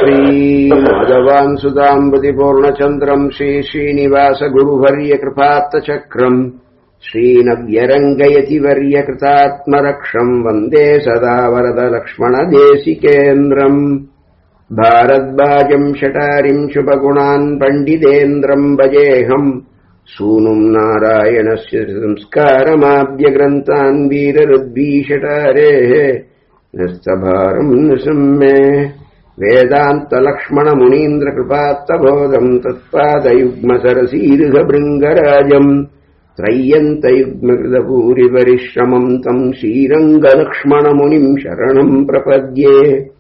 श्रीमाधवान् सुदाम्बतिपूर्णचन्द्रम् श्रीश्रीनिवासगुरुवर्यकृपात्तचक्रम् श्रीनव्यरङ्गयतिवर्यकृतात्मरक्षम् वन्दे सदा वरदलक्ष्मणदेशिकेन्द्रम् भारद्वाजम् शटारिम् शुभगुणान् पण्डितेन्द्रम् भजेऽहम् सूनुम् नारायणस्य संस्कारमाद्यग्रन्थान् वीररुद्वीषटारेः नस्तभारम् निसम्मे वेदान्तलक्ष्मणमुनीन्द्रकृपात्तबोधम् तत्पादयुग्मसरसीर्घभृङ्गराजम् त्रय्यन्तयुग्मकृतभूरिपरिश्रमम् तम् श्रीरङ्गलक्ष्मणमुनिम् शरणम् प्रपद्ये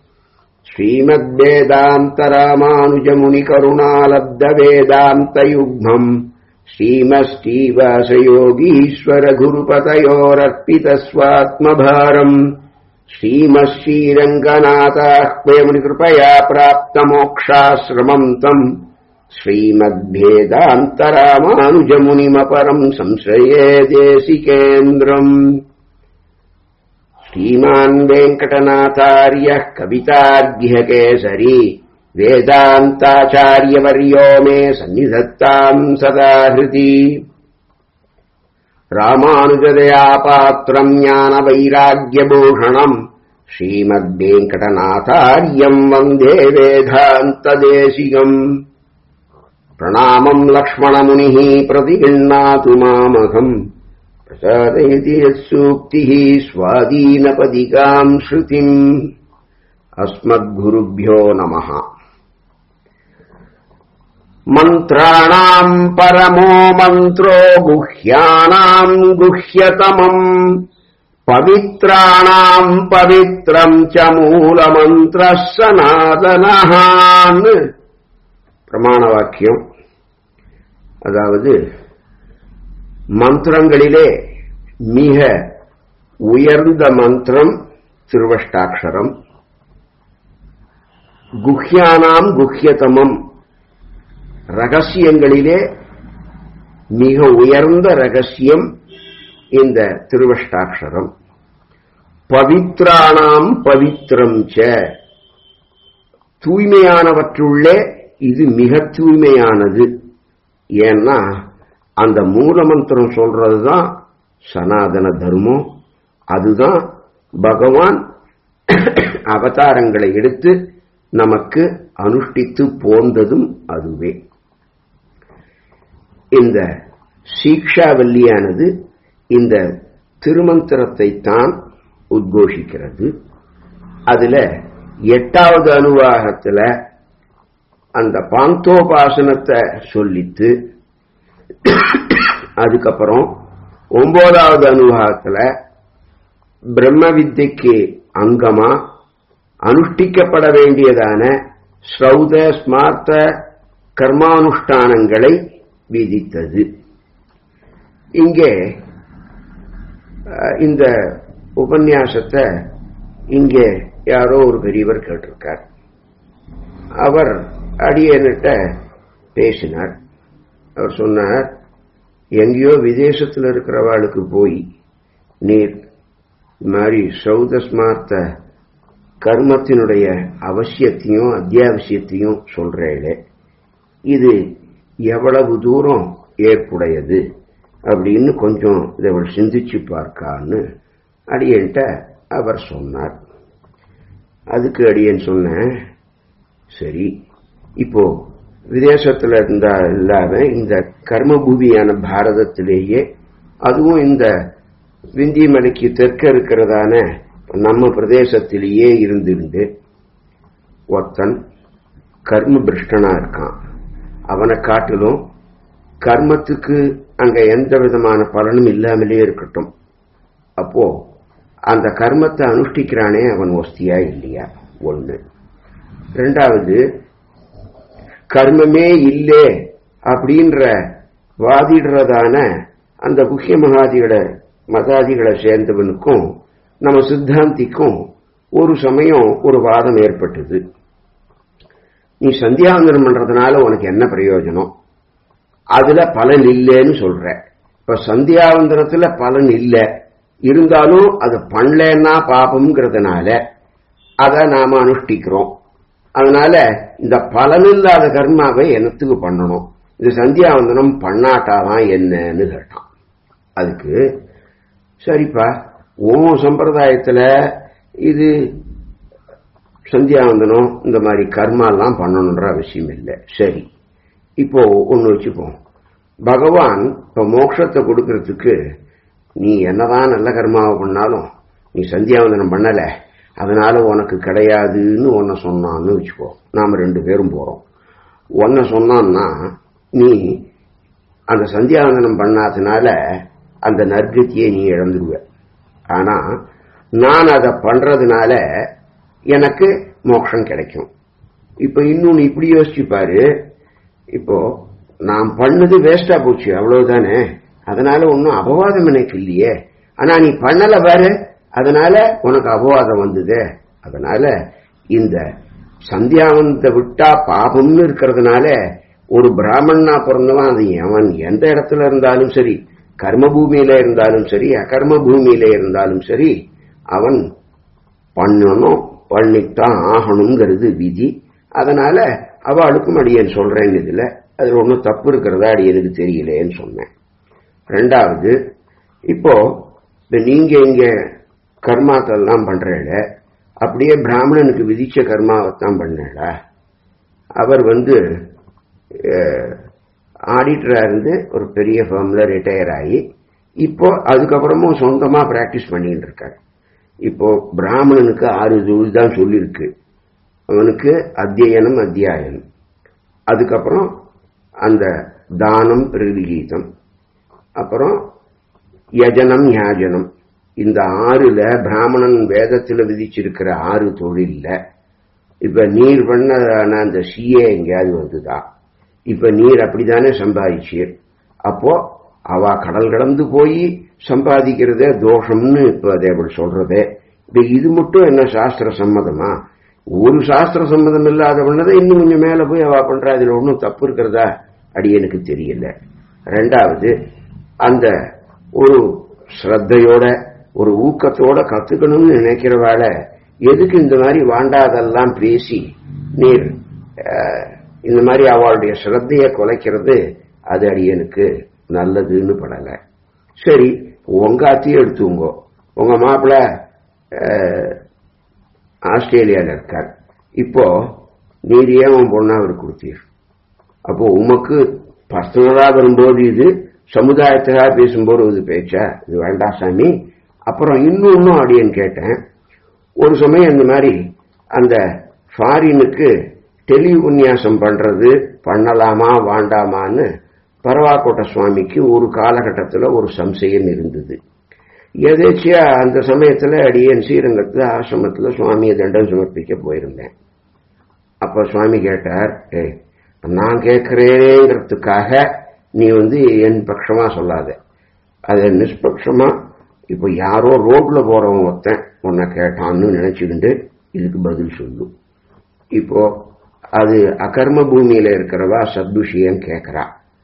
श्रीमद्वेदान्तरामानुजमुनिकरुणालब्धवेदान्तयुग्मम् श्रीमश्रीवासयोगीश्वरगुरुपतयोरर्पितस्वात्मभारम् श्रीमश्रीरङ्गनाथाह्वयमुनिकृपया प्राप्तमोक्षाश्रमम् तम् श्रीमद्भेदान्तरामानुजमुनिमपरम् संश्रये देशिकेन्द्रम् श्रीमान् वेङ्कटनाथार्यः कवितार्घ्यकेसरी वेदान्ताचार्यवर्यो मे सन्निधत्ताम् सदा हृति रामानुजदयापात्रम् ज्ञानवैराग्यभूषणम् श्रीमद्वेङ्कटनाथार्यम् वन्दे वेदान्तदेशिकम् प्रणामम् लक्ष्मणमुनिः प्रतिगृह्णातु मामहम् प्रसादयति यत्सूक्तिः स्वादीनपदिकाम् श्रुतिम् अस्मद्गुरुभ्यो नमः मन्त्राणाम् परमो मन्त्रो गुह्यानाम् गुह्यतमम् பவித்ராணாம் பவித்ரம் ச மூலமந்திர சனாதனஹான் பிரமாண வாக்கியம் அதாவது மந்திரங்களிலே மிக உயர்ந்த மந்திரம் திருவஷ்டாட்சரம் குஹ்யானாம் குஹ்யதமம் ரகசியங்களிலே மிக உயர்ந்த ரகசியம் இந்த திருவஷ்டாட்சரம் பவித்ராணாம் பவித்ரம் ச தூய்மையானவற்றுள்ளே இது மிக தூய்மையானது ஏன்னா அந்த மூலமந்திரம் சொல்றதுதான் சனாதன தர்மம் அதுதான் பகவான் அவதாரங்களை எடுத்து நமக்கு அனுஷ்டித்து போந்ததும் அதுவே இந்த சீக்ஷாவல்லியானது இந்த திருமந்திரத்தை தான் உத்கோஷிக்கிறது அதுல எட்டாவது அனுவாகத்துல அந்த பாந்தோபாசனத்தை சொல்லித்து அதுக்கப்புறம் ஒன்பதாவது அனுவாகத்துல பிரம்ம வித்தைக்கு அங்கமா அனுஷ்டிக்கப்பட வேண்டியதான ஸ்ரௌத ஸ்மார்த்த கர்மானுஷ்டானங்களை விதித்தது இங்கே இந்த உபன்யாசத்தை இங்கே யாரோ ஒரு பெரியவர் கேட்டிருக்கார் அவர் அடியன்கிட்ட பேசினார் அவர் சொன்னார் எங்கேயோ விதேசத்தில் இருக்கிறவாளுக்கு போய் நீர் மாதிரி சௌதஸ்மார்த்த கர்மத்தினுடைய அவசியத்தையும் அத்தியாவசியத்தையும் சொல்றேளே இது எவ்வளவு தூரம் ஏற்புடையது அப்படின்னு கொஞ்சம் இதை சிந்திச்சு பார்க்கான்னு அடியன்ட்ட அவர் சொன்னார் அதுக்கு அடியன் சொன்னேன் சரி இப்போ விதேசத்துல இருந்தா இல்லாம இந்த கர்மபூமியான பாரதத்திலேயே அதுவும் இந்த விந்திய மலைக்கு தெற்க இருக்கிறதான நம்ம பிரதேசத்திலேயே இருந்திருந்து ஒருத்தன் கர்ம பிரஷ்டனா இருக்கான் அவனை காட்டிலும் கர்மத்துக்கு அங்க எந்த விதமான பலனும் இல்லாமலே இருக்கட்டும் அப்போ அந்த கர்மத்தை அனுஷ்டிக்கிறானே அவன் ஒஸ்தியா இல்லையா ஒண்ணு ரெண்டாவது கர்மமே இல்லே அப்படின்ற வாதிடுறதான அந்த முக்கிய மகாதிகளை மதாதிகளை சேர்ந்தவனுக்கும் நம்ம சித்தாந்திக்கும் ஒரு சமயம் ஒரு வாதம் ஏற்பட்டது நீ சந்தியாவந்தனம் பண்றதுனால உனக்கு என்ன பிரயோஜனம் அதுல பலன் இல்லைன்னு சொல்ற இப்ப சந்தியாவந்தனத்துல பலன் இல்ல இருந்தாலும் அது பண்ணலன்னா பாபம்ங்கிறதுனால அதை நாம அனுஷ்டிக்கிறோம் அதனால இந்த பலனில்லாத கர்மாவை என்னத்துக்கு பண்ணணும் இது சந்தியாவந்தனம் பண்ணாட்டாதான் என்னன்னு கேட்டான் அதுக்கு சரிப்பா உன் சம்பிரதாயத்துல இது சந்தியாவந்தனம் இந்த மாதிரி கர்மாலாம் பண்ணணுன்ற அவசியம் இல்லை சரி இப்போ ஒன்று வச்சுப்போம் பகவான் இப்ப மோட்சத்தை கொடுக்கறதுக்கு நீ என்னதான் நல்ல கர்மாவை பண்ணாலும் நீ சந்தியாவந்தனம் பண்ணல அதனால உனக்கு கிடையாதுன்னு உன்னை சொன்னான்னு வச்சுக்கோ நாம ரெண்டு பேரும் போறோம் உன்னை சொன்னான்னா நீ அந்த சந்தியாவந்தனம் பண்ணாதனால அந்த நற்கத்தியை நீ இழந்துடுவ ஆனா நான் அதை பண்றதுனால எனக்கு மோட்சம் கிடைக்கும் இப்ப இன்னொன்னு இப்படி யோசிச்சு பாரு இப்போ நான் பண்ணது வேஸ்டா போச்சு அவ்வளவுதானே அதனால ஒன்னும் அபவாதம் எனக்கு இல்லையே ஆனா நீ பண்ணல பாரு அதனால உனக்கு அபவாதம் வந்தது அதனால இந்த சந்தியாவந்த விட்டா பாபம்னு இருக்கிறதுனால ஒரு பிராமணனா பிறந்தவன் அது அவன் எந்த இடத்துல இருந்தாலும் சரி கர்ம பூமியில இருந்தாலும் சரி அகர்ம பூமியில இருந்தாலும் சரி அவன் பண்ணணும் பண்ணித்தான் ஆகணுங்கிறது விதி அதனால அவளுக்கும் அடியேன் சொல்றேன் இதுல அதுல ஒன்றும் தப்பு இருக்கிறதா அடியனுக்கு தெரியலேன்னு சொன்னேன் ரெண்டாவது இப்போ இப்ப நீங்க இங்க கர்மாக்கெல்லாம் பண்றீல அப்படியே பிராமணனுக்கு விதிச்ச கர்மாவைத்தான் பண்ணல அவர் வந்து ஆடிட்டரா இருந்து ஒரு பெரிய ஃபார்ம்ல ரிட்டையர் ஆகி இப்போ அதுக்கப்புறமும் சொந்தமா பிராக்டிஸ் பண்ணிட்டு இருக்காரு இப்போ பிராமணனுக்கு ஆறு தொழில் தான் சொல்லியிருக்கு அவனுக்கு அத்தியனம் அத்தியாயனம் அதுக்கப்புறம் அந்த தானம் ரிகீதம் அப்புறம் யஜனம் யாஜனம் இந்த ஆறுல பிராமணன் வேதத்துல விதிச்சிருக்கிற ஆறு தொழில்ல இப்ப நீர் பண்ண அந்த சிஏ எங்கேயாவது வந்துதா இப்ப நீர் அப்படித்தானே சம்பாதிச்சீர் அப்போ அவ கடல் கடந்து போய் சம்பாதிக்கிறதே தோஷம்னு இப்ப அதே அப்படி சொல்றதே இப்ப இது மட்டும் என்ன சாஸ்திர சம்மதமா ஒரு சாஸ்திர சம்மதம் இல்லாத பண்ணதை இன்னும் கொஞ்சம் மேல போய் அவ பண்றா இதுல ஒன்றும் தப்பு இருக்கிறதா அடி எனக்கு தெரியல ரெண்டாவது அந்த ஒரு ஸ்ரத்தையோட ஒரு ஊக்கத்தோட கத்துக்கணும்னு நினைக்கிறவாள எதுக்கு இந்த மாதிரி வாண்டாதெல்லாம் பேசி நீர் இந்த மாதிரி அவளுடைய ஸ்ரத்தைய குலைக்கிறது அது அடியனுக்கு நல்லதுன்னு படல சரி உங்க அத்தையும் எடுத்துங்கோ உங்க மாப்பிள்ள ஆஸ்திரேலியால இருக்கார் இப்போ நீர் ஏன் உன் பொண்ணா அவர் கொடுத்தீர் அப்போ உமக்கு பர்சனலா வரும்போது இது சமுதாயத்துக்காக பேசும்போது இது பேச்சா இது வேண்டாம் சாமி அப்புறம் இன்னொன்னும் அடியன் கேட்டேன் ஒரு சமயம் இந்த மாதிரி அந்த ஃபாரினுக்கு டெலி உன்யாசம் பண்றது பண்ணலாமா வாண்டாமான்னு பரவாக்கோட்டை சுவாமிக்கு ஒரு காலகட்டத்தில் ஒரு சம்சயம் இருந்தது எதேச்சியா அந்த சமயத்துல அடியன் ஸ்ரீரங்கத்துல ஆசிரமத்துல சுவாமியை தண்டம் சமர்ப்பிக்க போயிருந்தேன் அப்ப சுவாமி கேட்டார் ஏ நான் கேட்கிறேங்கிறதுக்காக நீ வந்து என் பட்சமா சொல்லாத அது நிஷ்பட்சமா இப்ப யாரோ ரோட்ல போறவன் ஒருத்தன் உன்னை கேட்டான்னு நினைச்சுக்கிட்டு இதுக்கு பதில் சொல்லு இப்போ அது அகர்ம பூமியில இருக்கிறவா சத்விஷயம் கேட்கிறா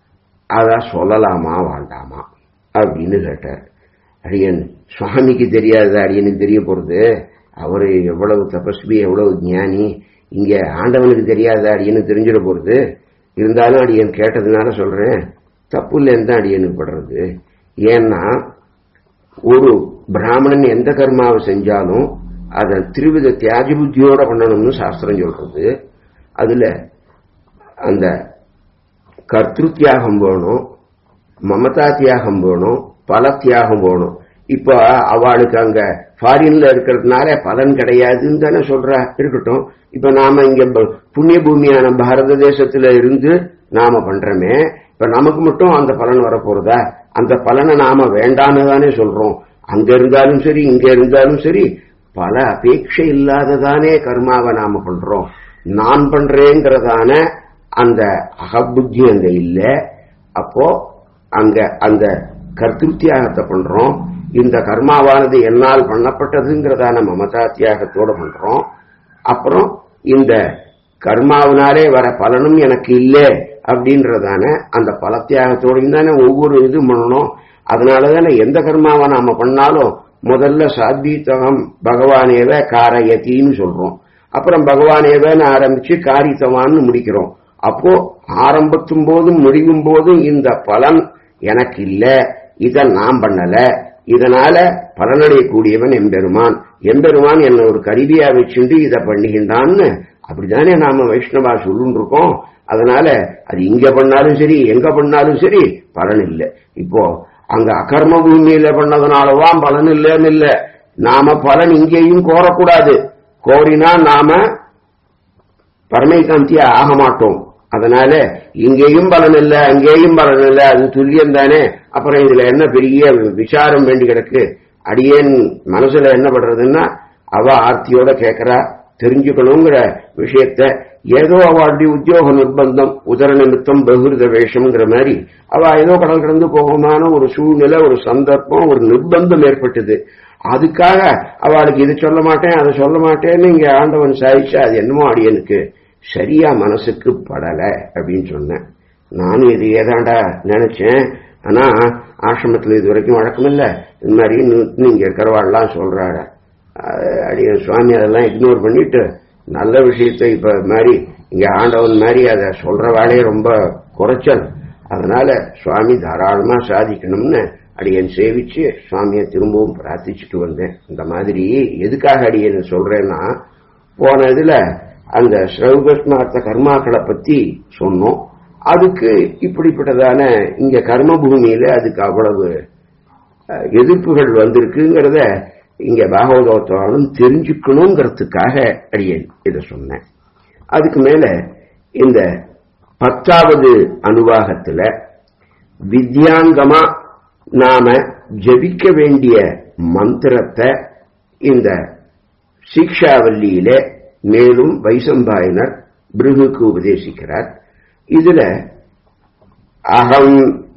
அத சொல்லலாமா வேண்டாமா அப்படின்னு கேட்டார் அடியன் சுவாமிக்கு தெரியாத அடியனுக்கு தெரிய போறது அவரு எவ்வளவு தபஸ்வி எவ்வளவு ஞானி இங்க ஆண்டவனுக்கு தெரியாத அடியனுக்கு தெரிஞ்சிட போறது இருந்தாலும் அடியன் கேட்டதுனால சொல்றேன் தப்பு இல்லைன்னு தான் அடியனுக்கு படுறது ஏன்னா ஒரு பிராமணன் எந்த கர்மாவை செஞ்சாலும் அதை திருவித தியாஜ புத்தியோட பண்ணணும்னு சாஸ்திரம் சொல்றது அதுல அந்த கர்த்திரு தியாகம் வேணும் மமதா தியாகம் வேணும் பல தியாகம் வேணும் இப்ப அவளுக்கு அங்க ஃபாரின்ல இருக்கிறதுனால பலன் கிடையாதுன்னு தானே சொல்றா இருக்கட்டும் இப்ப நாம இங்க புண்ணிய பூமியான பாரத தேசத்துல இருந்து நாம பண்றோமே இப்ப நமக்கு மட்டும் அந்த பலன் வரப்போறதா அந்த பலனை நாம வேண்டான்னு தானே சொல்றோம் அங்க இருந்தாலும் சரி இங்க இருந்தாலும் சரி பல அபேட்சை இல்லாததானே கர்மாவை நாம பண்றோம் நான் பண்றேங்கிறதான அந்த அகபுத்தி அங்க இல்ல அப்போ அங்க அந்த கர்த்திரு தியாகத்தை பண்றோம் இந்த கர்மாவானது என்னால் பண்ணப்பட்டதுங்கிறதான மமதா தியாகத்தோட பண்றோம் அப்புறம் இந்த கர்மாவினாலே வர பலனும் எனக்கு இல்லை அப்படின்றதான அந்த பல தியாகத்தோடையும் தானே ஒவ்வொரு இதுவும் பண்ணணும் அதனால தானே எந்த கர்மாவை நாம பண்ணாலும் முதல்ல சாத்வீத்தகம் பகவானேவ காரயத்தின்னு சொல்றோம் அப்புறம் பகவான் ஏதோன்னு ஆரம்பிச்சு காரித்தவான்னு முடிக்கிறோம் அப்போ ஆரம்பத்தும் போதும் முடியும் போதும் இந்த பலன் எனக்கு இல்ல இத நான் பண்ணல இதனால பலனடையக்கூடியவன் எம்பெருமான் எம்பெருமான் என்ன ஒரு கருவியா வச்சுண்டு இத பண்ணுகின்றான்னு அப்படிதானே நாம வைஷ்ணவா சொல்லுன்னு இருக்கோம் அதனால அது இங்க பண்ணாலும் சரி எங்க பண்ணாலும் சரி பலன் இல்லை இப்போ அங்க அகர்ம பூமியில பண்ணதுனாலதான் பலன் இல்லைன்னு இல்ல நாம பலன் இங்கேயும் கோரக்கூடாது கோரினா நாம பரமைகாந்தியா ஆக மாட்டோம் அதனால இங்கேயும் பலன் இல்ல அங்கேயும் பலன் இல்ல அது துல்லியம் தானே அப்புறம் இதுல என்ன பெரிய விசாரம் வேண்டி கிடக்கு அடியேன் மனசுல என்ன பண்றதுன்னா அவ ஆர்த்தியோட கேட்கறா தெரிஞ்சுக்கணுங்கிற விஷயத்த ஏதோ அவளுடைய உத்தியோக நிர்பந்தம் உதர நிமித்தம் பகிர்த வேஷம்ங்கிற மாதிரி அவ ஏதோ கடல் கடந்து போகமான ஒரு சூழ்நிலை ஒரு சந்தர்ப்பம் ஒரு நிர்பந்தம் ஏற்பட்டது அதுக்காக அவளுக்கு இது சொல்ல மாட்டேன் அதை சொல்ல மாட்டேன்னு இங்க ஆண்டவன் சாதிச்சு அது என்னமோ அடியனுக்கு சரியா மனசுக்கு படல அப்படின்னு சொன்னேன் நானும் இது ஏதாண்டா நினைச்சேன் ஆனா ஆசிரமத்துல இது வரைக்கும் வழக்கம் இல்ல இந்த மாதிரி நீங்க இருக்கிறவாள்லாம் சொல்றாட அடிய சுவாமி அதெல்லாம் இக்னோர் பண்ணிட்டு நல்ல விஷயத்தை இப்ப மாதிரி இங்க ஆண்டவன் மாதிரி அதை சொல்ற வேலையை ரொம்ப குறைச்சல் அதனால சுவாமி தாராளமா சாதிக்கணும்னு அடியன் சேவிச்சு சுவாமியை திரும்பவும் பிரார்த்திச்சுட்டு வந்தேன் இந்த மாதிரி எதுக்காக அடியன் சொல்றேன்னா போன இதுல அந்த ஸ்ரௌகஸ்மார்த்த கர்மாக்களை பத்தி சொன்னோம் அதுக்கு இப்படிப்பட்டதான இங்க கர்ம பூமியில அதுக்கு அவ்வளவு எதிர்ப்புகள் வந்திருக்குங்கிறத இங்க பாகவதோத்தவானும் தெரிஞ்சுக்கணுங்கிறதுக்காக அடியேன் இதை சொன்னேன் அதுக்கு மேல இந்த பத்தாவது அனுவாகத்துல வித்யாங்கமா நாம ஜபிக்க வேண்டிய மந்திரத்தை இந்த சீக்ஷாவல்லியில மேலும் வைசம்பாயனர் பிருகுக்கு உபதேசிக்கிறார் இதுல அகம்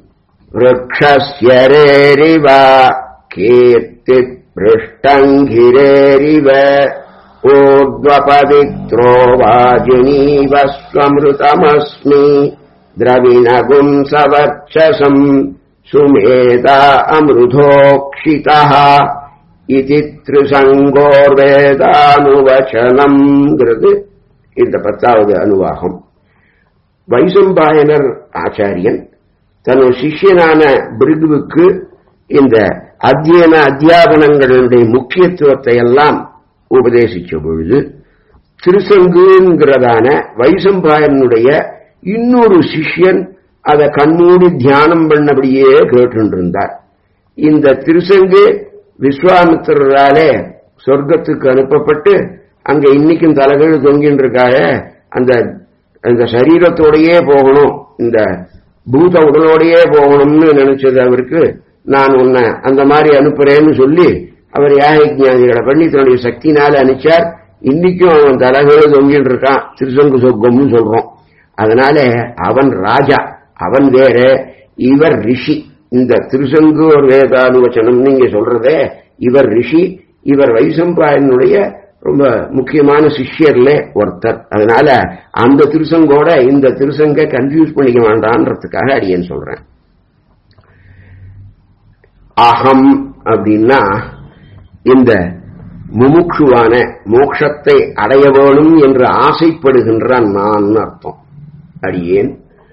ரிவா கீர்த்தி பிருஷ்டங்கிரேரிவ ऊर्ध्वपवित्रो वाजिनीव स्वमृतमस्मि द्रविणगुम् सवर्चसम् सुमेधा अमृधोक्षितः इति त्रिसङ्गोर्वेदानुवचनम् இந்த பத்தாவது அனுவாகம் வைசம்பாயனர் ஆச்சாரியன் தன் சிஷ்யனான பிருகுவுக்கு இந்த அத்தியன அத்தியாபனங்களுடைய முக்கியத்துவத்தை எல்லாம் உபதேசிச்ச பொழுது திருசங்குங்கிறதான வைசம்பாயனுடைய இன்னொரு சிஷ்யன் அதை கண்மூடி தியானம் பண்ணபடியே கேட்டுருந்தார் இந்த திருசங்கு விஸ்வாமித்திரராலே சொர்க்கத்துக்கு அனுப்பப்பட்டு அங்க இன்னைக்கும் தலைகள் தொங்கின்னு இருக்காக அந்த அந்த சரீரத்தோடையே போகணும் இந்த பூத உடலோடையே போகணும்னு நினைச்சது அவருக்கு நான் உன்னை அந்த மாதிரி அனுப்புறேன்னு சொல்லி அவர் யாகஞானிகளை பண்ணி தன்னுடைய சக்தினால அனுப்பிச்சார் இன்னைக்கும் அவன் தலைகள் தொங்கிட்டு இருக்கான் திருசங்கு சொர்க்கம்னு சொல்றோம் அதனால அவன் ராஜா அவன் வேற இவர் ரிஷி இந்த திருசங்கு ஒரு வேதானுவச்சனம் நீங்க சொல்றதே இவர் ரிஷி இவர் வைசம்பாயனுடைய ரொம்ப முக்கியமான சிஷ்யர்ல ஒருத்தர் அதனால அந்த திருசங்கோட இந்த திருசங்க கன்ஃபியூஸ் பண்ணிக்க வேண்டான்றதுக்காக அடியேன்னு சொல்றேன் அகம் அப்படின்னா இந்த முமுட்சுவான மோட்சத்தை அடைய வேணும் என்று ஆசைப்படுகின்ற நான் அர்த்தம் அடியேன்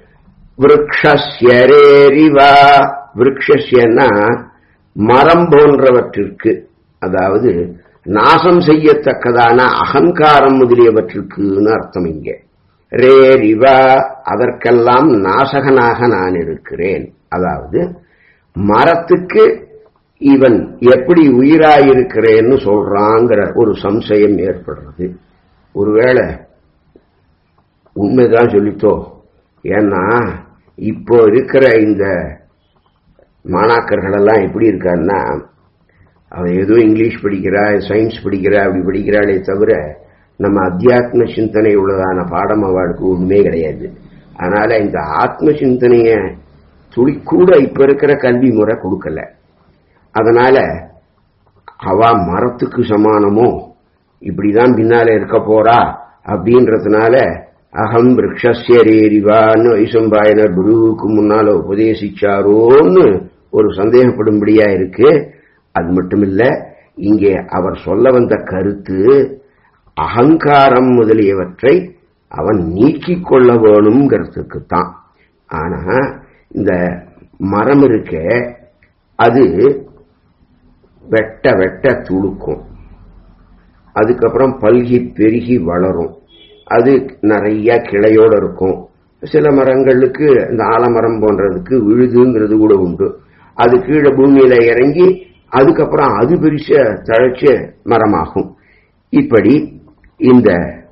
விரக்ஷரேரிவா விரக்ஷன்னா மரம் போன்றவற்றிற்கு அதாவது நாசம் செய்யத்தக்கதான அகங்காரம் முதலியவற்றிற்குன்னு அர்த்தம் இங்க ரேரிவா அதற்கெல்லாம் நாசகனாக நான் இருக்கிறேன் அதாவது மரத்துக்கு இவன் எப்படி உயிராயிருக்கிறேன்னு சொல்றாங்கிற ஒரு சம்சயம் ஏற்படுறது ஒருவேளை உண்மைதான் சொல்லித்தோ ஏன்னா இப்போ இருக்கிற இந்த மாணாக்கர்கள் எல்லாம் எப்படி இருக்கான்னா அவன் ஏதோ இங்கிலீஷ் படிக்கிறா சயின்ஸ் படிக்கிறா அப்படி படிக்கிறாளே தவிர நம்ம அத்தியாத்ம சிந்தனை உள்ளதான பாடம் அவளுக்கு ஒண்ணுமே கிடையாது அதனால இந்த ஆத்ம சிந்தனைய துளி கூட இப்ப இருக்கிற கல்வி முறை கொடுக்கல அதனால அவ மரத்துக்கு சமானமோ இப்படிதான் பின்னால இருக்க போறா அப்படின்றதுனால அகம் விரக்ஷரேரிவான்னு வைசம்பாயனர் குருவுக்கு முன்னால உபதேசிச்சாரோன்னு ஒரு சந்தேகப்படும்படியா இருக்கு அது மட்டுமில்ல இங்கே அவர் சொல்ல வந்த கருத்து அகங்காரம் முதலியவற்றை அவன் நீக்கிக் கொள்ள வேணுங்கிறதுக்குத்தான் ஆனா இந்த மரம் இருக்க அது வெட்ட வெட்ட துளுக்கும் அதுக்கப்புறம் பல்கி பெருகி வளரும் அது நிறைய கிளையோட இருக்கும் சில மரங்களுக்கு இந்த ஆலமரம் போன்றதுக்கு விழுதுங்கிறது கூட உண்டு அது கீழே பூமியில இறங்கி அதுக்கப்புறம் அது பெருச தழைச்ச மரமாகும் இப்படி இந்த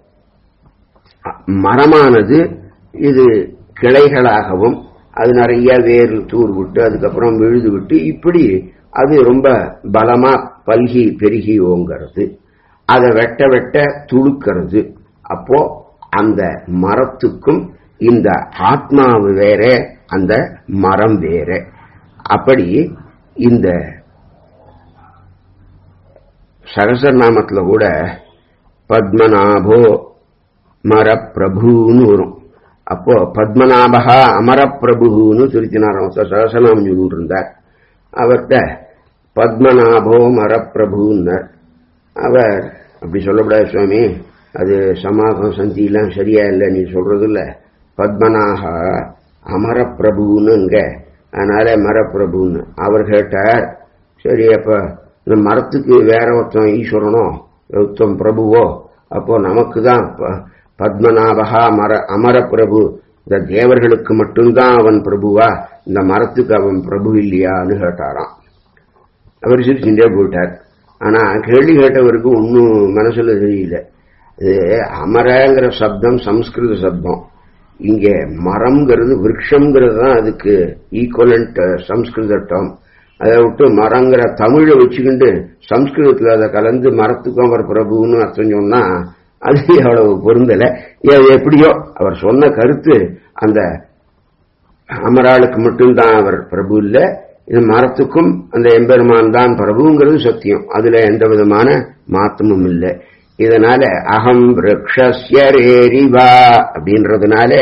மரமானது இது கிளைகளாகவும் அது நிறைய வேர் தூர் விட்டு அதுக்கப்புறம் விழுது விட்டு இப்படி அது ரொம்ப பலமா பல்கி பெருகி ஓங்கிறது அதை வெட்ட வெட்ட துளுக்கிறது அப்போ அந்த மரத்துக்கும் இந்த ஆத்மாவு வேற அந்த மரம் வேற அப்படி இந்த சகசரநாமத்துல கூட பத்மநாபோ மரப்பிரபுன்னு வரும் அப்போ பத்மநாபகா அமரப்பிரபுன்னு திருச்சினாரம் சகசநாமம் சொல்லிட்டு இருந்தார் அவர்கிட்ட பத்மநாபோ மரப்பிரபுன்னார் அவர் அப்படி சொல்லக்கூடாது சுவாமி அது சமாகம் சந்தியெல்லாம் சரியா இல்லை நீ சொல்றது இல்ல பத்மநாக அமரப்பிரபுன்னு அதனால மரப்பிரபுன்னு அவர் கேட்டார் சரி அப்ப இந்த மரத்துக்கு வேற ஒருத்தன் ஈஸ்வரனோ ஒருத்தன் பிரபுவோ அப்போ நமக்கு தான் பத்மநாபகா மர அமரப்பிரபு இந்த தேவர்களுக்கு மட்டும்தான் அவன் பிரபுவா இந்த மரத்துக்கு அவன் பிரபு இல்லையான்னு கேட்டாராம் அவர் சிரிச்சுட்டே போயிட்டார் ஆனா கேள்வி கேட்டவருக்கு ஒன்னும் மனசுல தெரியல இது அமரங்கிற சப்தம் சம்ஸ்கிருத சப்தம் இங்க மரம்ங்கிறது விரக்ஷங்கிறது தான் அதுக்கு ஈக்குவலண்ட் சம்ஸ்கிருத டேர்ம் அதை விட்டு மரங்கிற தமிழை வச்சுக்கிண்டு சம்ஸ்கிருதத்துல அதை கலந்து மரத்துக்கும் அவர் பிரபுன்னு அர்த்தம் சொன்னா அது அவ்வளவு பொருந்தல எப்படியோ அவர் சொன்ன கருத்து அந்த அமராளுக்கு மட்டும்தான் அவர் பிரபு இல்ல இது மரத்துக்கும் அந்த எம்பெருமான் தான் பிரபுங்கிறது சத்தியம் அதுல எந்த விதமான மாற்றமும் இல்லை இதனால அகம் விரக்ஷரேரிவா அப்படின்றதுனால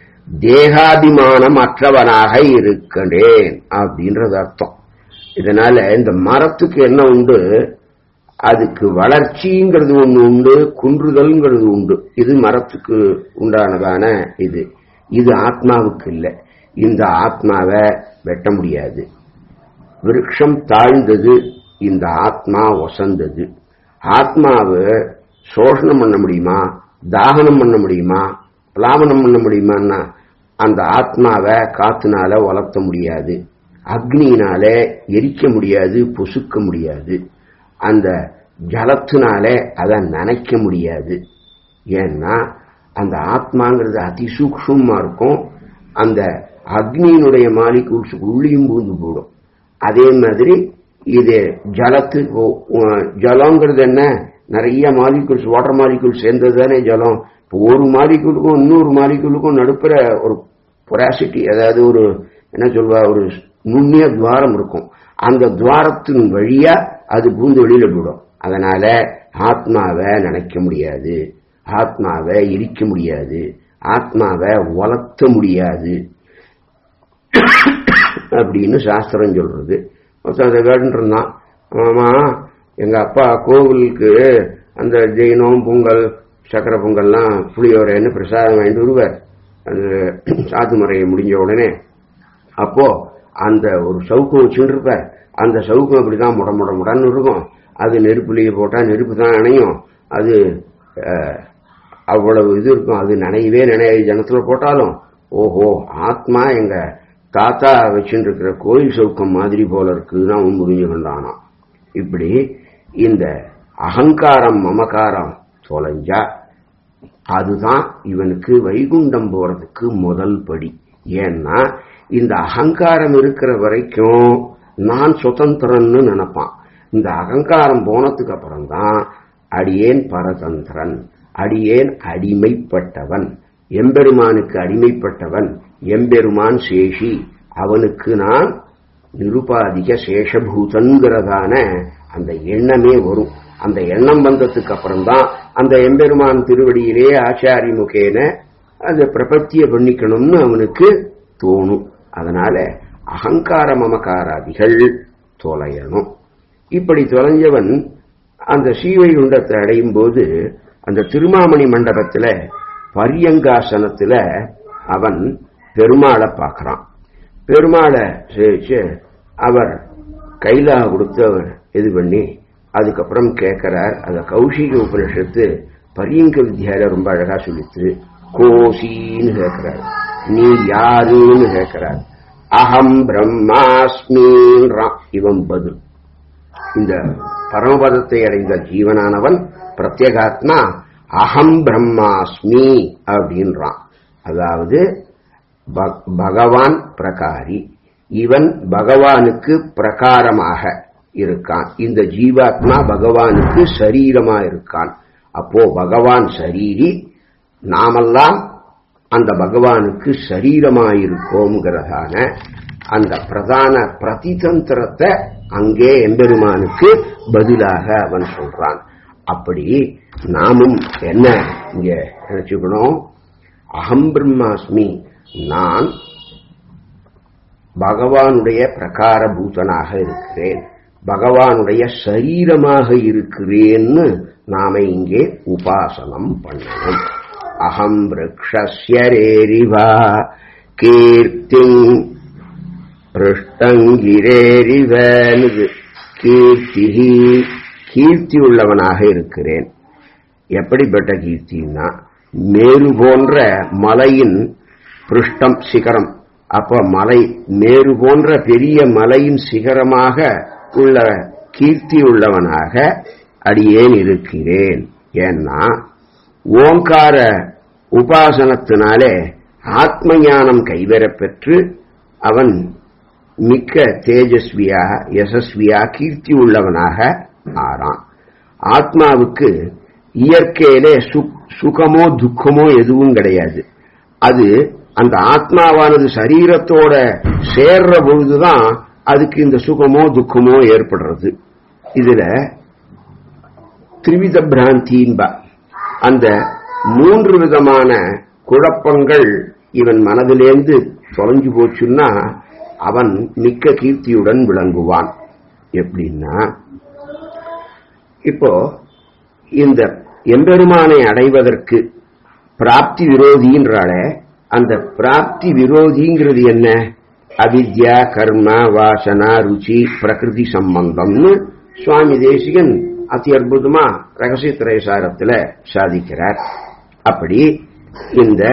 தேகாபிமானம் அற்றவனாக இருக்கின்றேன் அப்படின்றது அர்த்தம் இதனால இந்த மரத்துக்கு என்ன உண்டு அதுக்கு வளர்ச்சிங்கிறது ஒண்ணு உண்டு குன்றுதல்ங்கிறது உண்டு இது மரத்துக்கு உண்டானதான இது இது ஆத்மாவுக்கு இல்லை இந்த ஆத்மாவை வெட்ட முடியாது விருட்சம் தாழ்ந்தது இந்த ஆத்மா ஒசந்தது ஆத்மாவை சோஷணம் பண்ண முடியுமா தாகனம் பண்ண முடியுமா பிளாவனம் பண்ண முடியுமான்னா அந்த ஆத்மாவை காத்துனால வளர்த்த முடியாது அக்னியினால எரிக்க முடியாது பொசுக்க முடியாது அந்த ஜலத்தினால அதை நனைக்க முடியாது ஏன்னா அந்த ஆத்மாங்கிறது அதிசூக்ஷமா இருக்கும் அந்த அக்னியினுடைய மாலிகூல்ஸ் உள்ளியும் பூந்து போடும் அதே மாதிரி இது ஜலத்துக்கு ஜலங்கிறது என்ன நிறைய மாலிகூல்ஸ் வாட்டர் மாலிகூல்ஸ் சேர்ந்தது தானே ஜலம் இப்போ ஒரு மாலிகூலுக்கும் இன்னொரு மாலிகூலுக்கும் நடுப்புற ஒரு பொராசிட்டி அதாவது ஒரு என்ன சொல்வா ஒரு நுண்ணிய துவாரம் இருக்கும் அந்த துவாரத்தின் வழியா அது பூந்து வெளியில போடும் அதனால ஆத்மாவை நினைக்க முடியாது ஆத்மாவை இடிக்க முடியாது ஆத்மாவை வளர்த்த முடியாது அப்படின்னு சாஸ்திரம் சொல்றது ஒருத்தன் அதை கேட்டு இருந்தான் ஆமா எங்க அப்பா கோவிலுக்கு அந்த ஜெயினம் பொங்கல் சக்கரை பொங்கல்லாம் புளியோரைன்னு பிரசாதம் வாங்கிட்டு வருவார் அந்த சாத்து முறையை முடிஞ்ச உடனே அப்போ அந்த ஒரு சவுக்கம் வச்சுட்டு இருப்பார் அந்த சவுக்கம் அப்படிதான் முட முட முடன்னு இருக்கும் அது நெருப்புலேயே போட்டா நெருப்பு தான் அணையும் அது அவ்வளவு இது இருக்கும் அது நினையவே நினைய ஜனத்துல போட்டாலும் ஓஹோ ஆத்மா எங்க தாத்தா வச்சுட்டு இருக்கிற கோயில் சவுக்கம் மாதிரி போல இருக்குதுன்னு அவன் புரிஞ்சு கொண்டானான் இப்படி இந்த அகங்காரம் மமகாரம் தொலைஞ்சா அதுதான் இவனுக்கு வைகுண்டம் போறதுக்கு முதல் படி ஏன்னா இந்த அகங்காரம் இருக்கிற வரைக்கும் நான் சுதந்திரன்னு நினைப்பான் இந்த அகங்காரம் போனதுக்கு அப்புறம் தான் அடியேன் பரதந்திரன் அடியேன் அடிமைப்பட்டவன் எம்பெருமானுக்கு அடிமைப்பட்டவன் எம்பெருமான் சேஷி அவனுக்கு நான் நிருபாதிக சேஷபூதன்கிறதான அந்த எண்ணமே வரும் அந்த எண்ணம் வந்ததுக்கு அப்புறம்தான் அந்த எம்பெருமான் திருவடியிலே ஆச்சாரி முகேன அதை பிரபத்திய பண்ணிக்கணும்னு அவனுக்கு தோணும் அதனால அகங்கார மமகாராதிகள் தொலையணும் இப்படி தொலைஞ்சவன் அந்த சீவை குண்டத்தை அடையும் போது அந்த திருமாமணி மண்டபத்துல பரியங்காசனத்துல அவன் பெருமாளை பார்க்கறான் பெருமாளை சேவிச்சு அவர் கைலா கொடுத்து அவர் இது பண்ணி அதுக்கப்புறம் கேட்கிறார் அத கௌஷிக உபனிஷத்து பரியங்க வித்யால ரொம்ப அழகா சொல்லித்து கோசின்னு கேட்கிறார் நீ யாருன்னு கேட்கிறார் அகம் பிரம்மாஸ்மின்றான் இவன் பதில் இந்த பரமபதத்தை அடைந்த ஜீவனானவன் பிரத்யேகாத்மா அகம் பிரம்மாஸ்மி அப்படின்றான் அதாவது பக- பகவான் பிரகாரி இவன் பகவானுக்கு பிரகாரமாக இருக்கான் இந்த ஜீவாத்மா பகவானுக்கு சரீரமா இருக்கான் அப்போ பகவான் சரீரி நாமெல்லாம் அந்த பகவானுக்கு சரீரமாயிருக்கோங்கிறதான அந்த பிரதான பிரதிதந்திரத்தை அங்கே எம்பெருமானுக்கு பதிலாக அவன் சொல்றான் அப்படி நாமும் என்ன இங்க நினைச்சுக்கணும் அகம் பிரம்மாஸ்மி நான் பகவானுடைய பிரகார பூதனாக இருக்கிறேன் பகவானுடைய சரீரமாக இருக்கிறேன்னு நாம இங்கே உபாசனம் பண்ணணும் அகம் விரக்ஷரேரிவா கீர்த்தி பிருஷ்டங்கிரேரிவனுது கீர்த்தி கீர்த்தி உள்ளவனாக இருக்கிறேன் எப்படிப்பட்ட கீர்த்தின்னா மேரு போன்ற மலையின் பிருஷ்டம் சிகரம் அப்ப மலை மேரு போன்ற பெரிய மலையின் சிகரமாக உள்ள கீர்த்தி உள்ளவனாக அடியேன் இருக்கிறேன் ஏன்னா ஓங்கார உபாசனத்தினாலே ஆத்ம ஞானம் கைவரப் பெற்று அவன் மிக்க தேஜஸ்வியா யசஸ்வியா கீர்த்தி உள்ளவனாக ஆறான் ஆத்மாவுக்கு இயற்கையிலே சுக்- சுகமோ துக்கமோ எதுவும் கிடையாது அது அந்த ஆத்மாவானது சரீரத்தோட சேர்ற பொழுதுதான் அதுக்கு இந்த சுகமோ துக்கமோ ஏற்படுறது இதுல திரிவித பிராந்தின்பா அந்த மூன்று விதமான குழப்பங்கள் இவன் மனதிலேந்து தொலைஞ்சு போச்சுன்னா அவன் மிக்க கீர்த்தியுடன் விளங்குவான் எப்படின்னா இப்போ இந்த எம்பெருமானை அடைவதற்கு பிராப்தி விரோதின்றாலே அந்த பிராப்தி விரோதிங்கிறது என்ன அவித்யா கர்ம வாசனா ருச்சி பிரகிருதி சம்பந்தம்னு சுவாமி தேசிகன் அதி அற்புதமா ரகசிய திரைசாரத்துல சாதிக்கிறார் அப்படி இந்த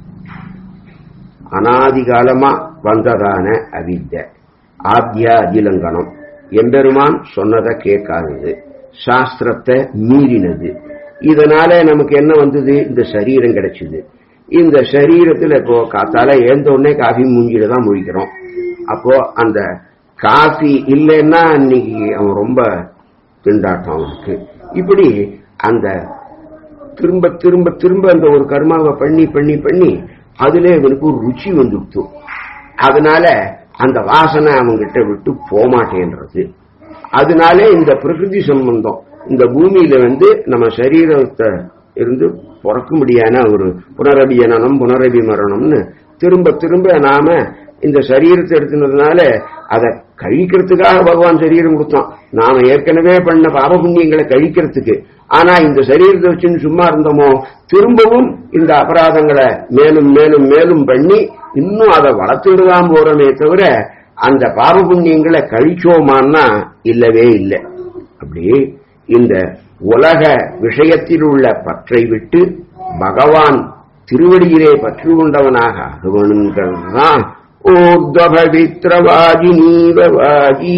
அனாதிகாலமா வந்ததான அவித்ய ஆத்யா அதிலங்கனம் எம்பெருமான் சொன்னதை கேட்காதது சாஸ்திரத்தை மீறினது இதனால நமக்கு என்ன வந்தது இந்த சரீரம் கிடைச்சது இந்த சரீரத்துல இப்போ காத்தால ஏந்த உடனே காஃபி மூஞ்சில தான் முழிக்கிறோம் அப்போ அந்த காஃபி இல்லைன்னா அன்னைக்கு அவன் ரொம்ப திண்டாட்டம் அவனுக்கு இப்படி அந்த திரும்ப திரும்ப திரும்ப அந்த ஒரு கர்மாவை பண்ணி பண்ணி பண்ணி அதுல இவனுக்கு ஒரு ருச்சி வந்துடுத்து அதனால அந்த வாசனை அவங்கிட்ட விட்டு போமாட்டேன்றது அதனால இந்த பிரகிருதி சம்பந்தம் இந்த பூமியில வந்து நம்ம சரீரத்தை இருந்து பிறக்க முடியாத ஒரு புனரபி ஜனனம் புனரபி மரணம்னு திரும்ப திரும்ப நாம இந்த சரீரத்தை எடுத்துனதுனால அதை கழிக்கிறதுக்காக பகவான் சரீரம் கொடுத்தான் நாம ஏற்கனவே பண்ண பாப புண்ணியங்களை கழிக்கிறதுக்கு ஆனா இந்த சரீரத்தை வச்சுன்னு சும்மா இருந்தோமோ திரும்பவும் இந்த அபராதங்களை மேலும் மேலும் மேலும் பண்ணி இன்னும் அதை வளர்த்துடுதான் போறோமே தவிர அந்த பாப புண்ணியங்களை கழிச்சோமான்னா இல்லவே இல்லை அப்படி இந்த உலக விஷயத்தில் உள்ள பற்றை விட்டு பகவான் திருவடியிலே பற்று கொண்டவனாக ஆகவனுங்கிறதுதான் ஓர்தபவித்ரவாதி நீவவாதி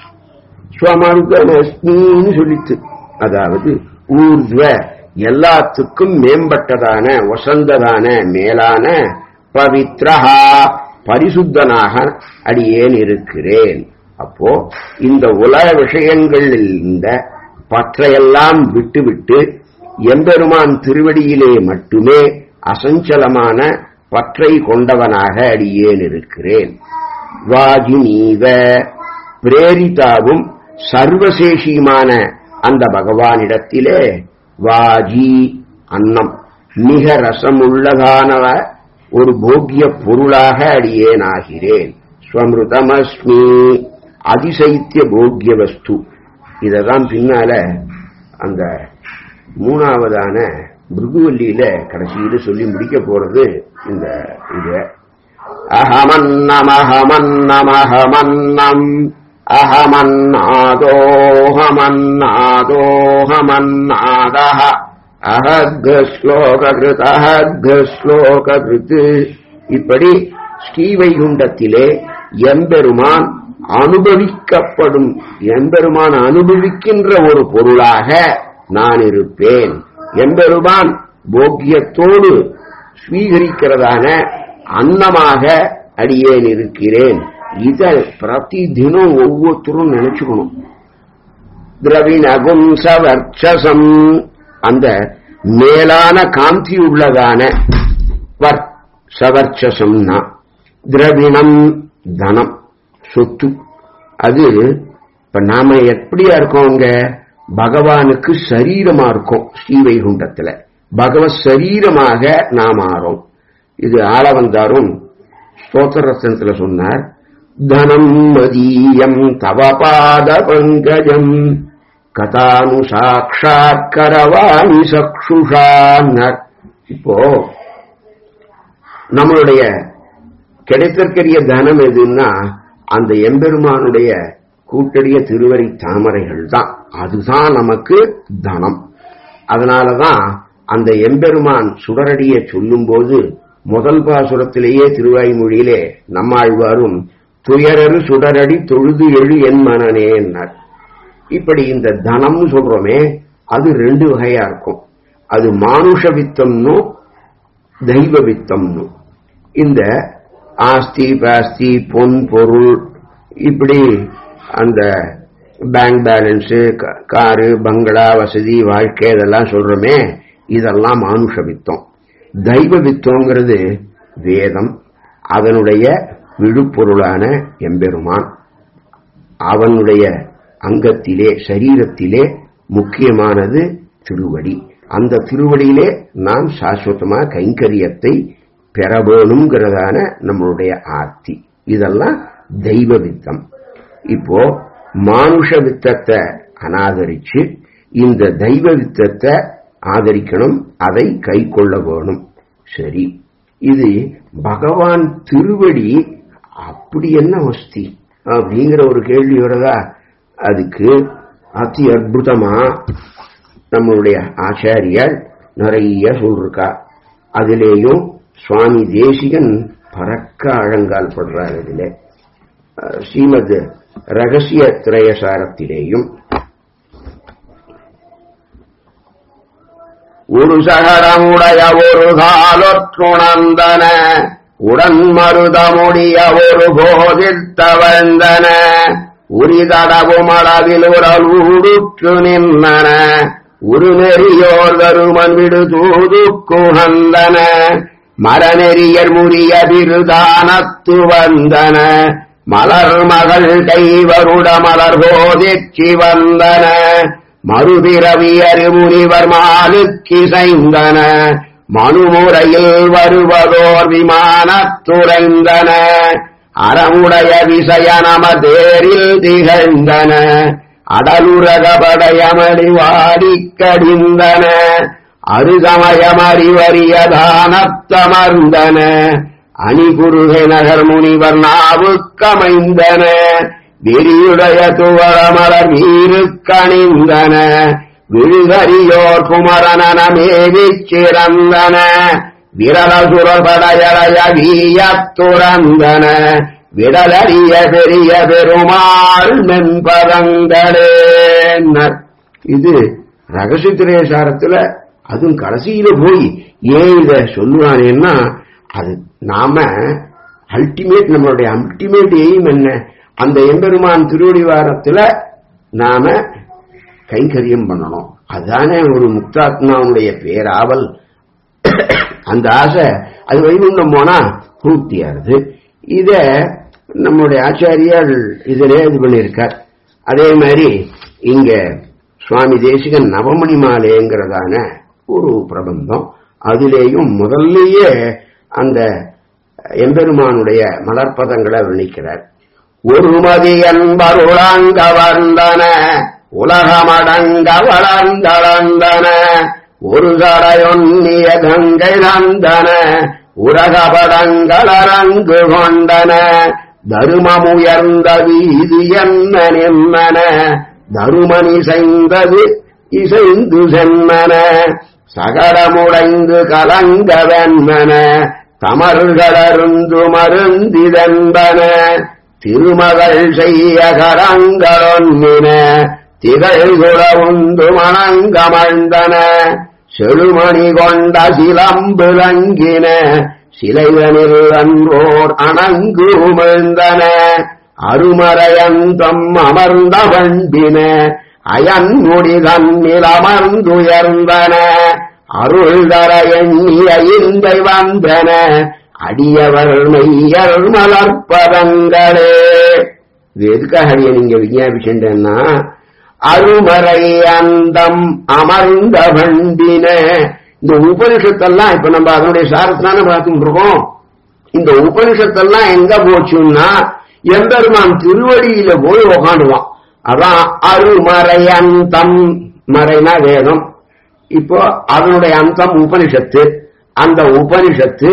ஸ்வமர்கமஸ்மின்னு சொல்லித்து அதாவது ஊர்த்வ எல்லாத்துக்கும் மேம்பட்டதான வசந்ததான மேலான பவித்ரஹா பரிசுத்தனாக அடியேன் இருக்கிறேன் அப்போ இந்த உலக விஷயங்களில் இந்த பற்றையெல்லாம் விட்டுவிட்டு எம்பெருமான் திருவடியிலே மட்டுமே அசஞ்சலமான பற்றை கொண்டவனாக அடியேன் இருக்கிறேன் வாஜினீவ பிரேரிதாவும் சர்வசேஷியுமான அந்த பகவானிடத்திலே வாஜி அன்னம் மிக ரசமுள்ளதானவ ஒரு போக்கிய பொருளாக அடியேனாகிறேன் ஸ்வமிருதமஸ்மி அதிசைத்திய போக்கிய வஸ்து இததான் பின்னால அந்த மூணாவதான பிருகுவல்லியில கடைசியில சொல்லி முடிக்க போறது இந்த இது அகமன்னமஹமன்னமஹமன்னம் அகமன்னாதோஹமன்னாதோஹமன்னாதः அஹக்ஸ்லோகிருத் அஹக்ஸ்லோகிருத் இப்படி ஸ்ரீவைகுண்டத்திலே எம்பெருமான் அனுபவிக்கப்படும் எம்பெருமான் அனுபவிக்கின்ற ஒரு பொருளாக நான் இருப்பேன் எம்பெருமான் போக்கியத்தோடு ஸ்வீகரிக்கிறதான அன்னமாக அடியேன் இருக்கிறேன் இத பிரதி தினம் ஒவ்வொருத்தரும் நினைச்சுக்கணும் திரவிணகும் சவர்ச்சசம் அந்த மேலான காந்தி உள்ளதான வர் சவர்ச்சசம்னா திரவிணம் தனம் சொத்து அது இப்ப நாம எப்படியா இருக்கோங்க பகவானுக்கு சரீரமா இருக்கும் ஸ்ரீவைகுண்டத்துல பகவத் சரீரமாக நாம் ஆறோம் இது ஆள வந்தாரும் ஸ்தோத்திரத்துல சொன்னார் தனம் மதீயம் தவ பாத பங்கஜம் கதானு சாட்சாத் கரவாணி சக்ஷுஷான்னர் இப்போ நம்மளுடைய கிடைத்திருக்கிற தனம் எதுன்னா அந்த எம்பெருமானுடைய கூட்டடிய திருவரி தாமரைகள் தான் அதுதான் நமக்கு தனம் அதனாலதான் அந்த எம்பெருமான் சுடரடியை சொல்லும்போது முதல் பாசுரத்திலேயே திருவாய்மொழியிலே நம்மாழ்வாரும் துயரரு சுடரடி தொழுது எழு என் மனனே என்னார் இப்படி இந்த தனம்னு சொல்றோமே அது ரெண்டு வகையா இருக்கும் அது மானுஷ வித்தம்னு தெய்வ வித்தம்னு இந்த ஆஸ்தி பாஸ்தி பொன் பொருள் இப்படி அந்த பேங்க் பேலன்ஸு காரு பங்களா வசதி வாழ்க்கை இதெல்லாம் சொல்றோமே இதெல்லாம் மானுஷ வித்தம் தெய்வ வித்தம்ங்கிறது வேதம் அதனுடைய விழுப்பொருளான எம்பெருமான் அவனுடைய அங்கத்திலே சரீரத்திலே முக்கியமானது திருவடி அந்த திருவடியிலே நாம் சாஸ்வதமா கைங்கரியத்தை பெற வேணுங்கிறதான நம்மளுடைய ஆர்த்தி இதெல்லாம் தெய்வ வித்தம் இப்போ மானுஷ வித்தத்தை அனாதரிச்சு இந்த தெய்வ வித்தத்தை ஆதரிக்கணும் அதை கை கொள்ள வேணும் சரி இது பகவான் திருவடி அப்படி என்ன வஸ்தி அப்படிங்கிற ஒரு கேள்வி வருதா அதுக்கு அதி அற்புதமா நம்மளுடைய ஆச்சாரியால் நிறைய சொல்லிருக்கா அதிலேயும் சுவாமி தேசிகன் பறக்க அழங்கால் படுறார் இதில் ஸ்ரீமத் ரகசிய திரயசாரத்திலேயும் ஒரு சகரமுடைய ஒரு காலொற்றுணர்ந்தன உடன் மருதமுடிய ஒரு போதித்தவழ்ந்தன உரிதடவும் அளவில் உரல் ஊடுற்று நின்றன ஒரு நெறியோர் தருமன் விடு தூது குகந்தன மரநெறியர் முறிய விருதானத்து வந்தன மலர் மகள் கைவருட மலர் போதிச்சி வந்தன மறுபிறவியரு முனிவர் மாலுக்கிசைந்தன மனுமுறையில் வருவதோர் விமானத்துறைந்தன அறமுடைய விசய நம தேரில் திகழ்ந்தன அடலுரகபடையமடி வாடிக்கடிந்தன அருகமயமறிவறியதானத்தமர்ந்தன அணிகுருகை நகர் முனிவர் நாவுக்கமைந்தன விரியுடைய துவரமலர் வீருக்கணிந்தன விழுகரியோர் குமரனமேவிச் சிறந்தன விரலசுரர் படையறைய வீயத்துறந்தன விடலறிய பெரிய பெருமாள் மென்பதங்களே இது ரகசியத்திரேசாரத்துல அதுவும் கடைசியில போய் ஏன் இத சொல்லுவானேன்னா அது நாம அல்டிமேட் நம்மளுடைய அல்டிமேட் எய்ம் என்ன அந்த எம்பெருமான் திருவடிவாரத்துல நாம கைங்கரியம் பண்ணணும் அதுதானே ஒரு முக்தாத்மாவுடைய பேராவல் அந்த ஆசை அது வைகுண்டம் போனா பூர்த்தியாகுது இத நம்முடைய ஆச்சாரியால் இதிலே இது பண்ணியிருக்கார் அதே மாதிரி இங்க சுவாமி தேசிகன் நவமணி மாலைங்கிறதான ஒரு பிரபந்தம் அதிலேயும் முதல்லயே அந்த எம்பெருமானுடைய மலர்பதங்களை வர்ணிக்கிறார் ஒரு மதியன் வருளாங்க வந்தன உலகமடங்க வளர்ந்தளந்தன ஒரு சடையொன்னிய கங்கை நந்தன உரகபடங்களரங்கு கொண்டன தருமமுயர்ந்த வீதி என்ன நிம்மன தருமணி செய்தது இசைந்து செம்மன சகடமுடைந்து கலங்க வெண்மன தமர்களருந்து மருந்திதென்பன திருமகள் செய்ய கரங்களொன்னின திகழ்குட உந்து மணங்கமழ்ந்தன செழுமணி கொண்ட சிலம்பு லங்கின சிலைவனில் அன்றோர் அணங்கு உமிழ்ந்தன அருமறையந்தம் அமர்ந்த பண்பின அயன்முடி தன்னில் அமர்ந்துயர்ந்தன அருள் தர எண்ணிய இந்தை வந்தன அடியவர் மெய்யர் மலர்ப்பதங்களே இது எதுக்காக அடிய நீங்க விஞ்ஞாபிச்சுட்டேன்னா அருமறை அந்தம் அமர்ந்த பண்டின இந்த உபனிஷத்தெல்லாம் இப்ப நம்ம அதனுடைய சாரத்தானே பார்த்துட்டு இருக்கோம் இந்த உபனிஷத்தெல்லாம் எங்க போச்சுன்னா எம்பெருமான் திருவடியில போய் உக்காண்டுவான் அதான் அருமறை அந்தம் மறைனா வேதம் இப்போ அதனுடைய அந்தம் உபனிஷத்து அந்த உபனிஷத்து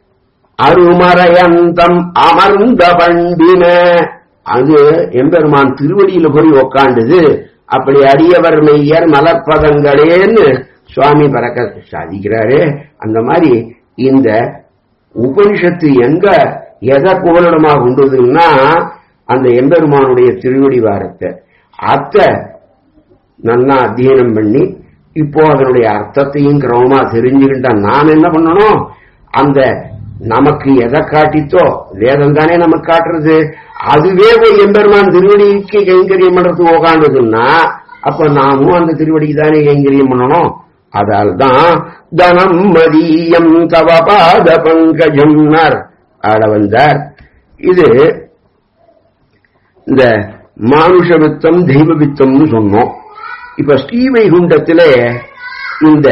அருமறையந்தம் அமர்ந்த பண்டின அது எம்பெருமான் திருவடியில போய் உக்காண்டுது அப்படி அடியவர் மெய்யர் மலர்ப்பதங்களேன்னு சுவாமி பறக்க சாதிக்கிறாரு அந்த மாதிரி இந்த உபனிஷத்து எங்க எதை புகலிடமாக உண்டுதுன்னா அந்த எம்பெருமானுடைய திருவடி வாரத்தை அத்த நல்லா அத்தியனம் பண்ணி இப்போ அதனுடைய அர்த்தத்தையும் கிரமமா தெரிஞ்சுக்கிட்டா நாம் என்ன பண்ணணும் அந்த நமக்கு எதை காட்டித்தோ வேதம் தானே நமக்கு காட்டுறது அதுவே போய் எம்பெருமான் திருவடிக்கு கைங்கரியம் பண்றதுக்கு உக்காண்டதுன்னா அப்ப நாமும் அந்த திருவடிக்கு தானே கைங்கரியம் பண்ணணும் அதால் தான் தனம் மதியம் தவ பாத பங்கஜம் ஆட வந்தார் இது இந்த மானுஷ வித்தம் தெய்வ வித்தம்னு சொன்னோம் இப்ப ஸ்ரீவைகுண்டத்துல இந்த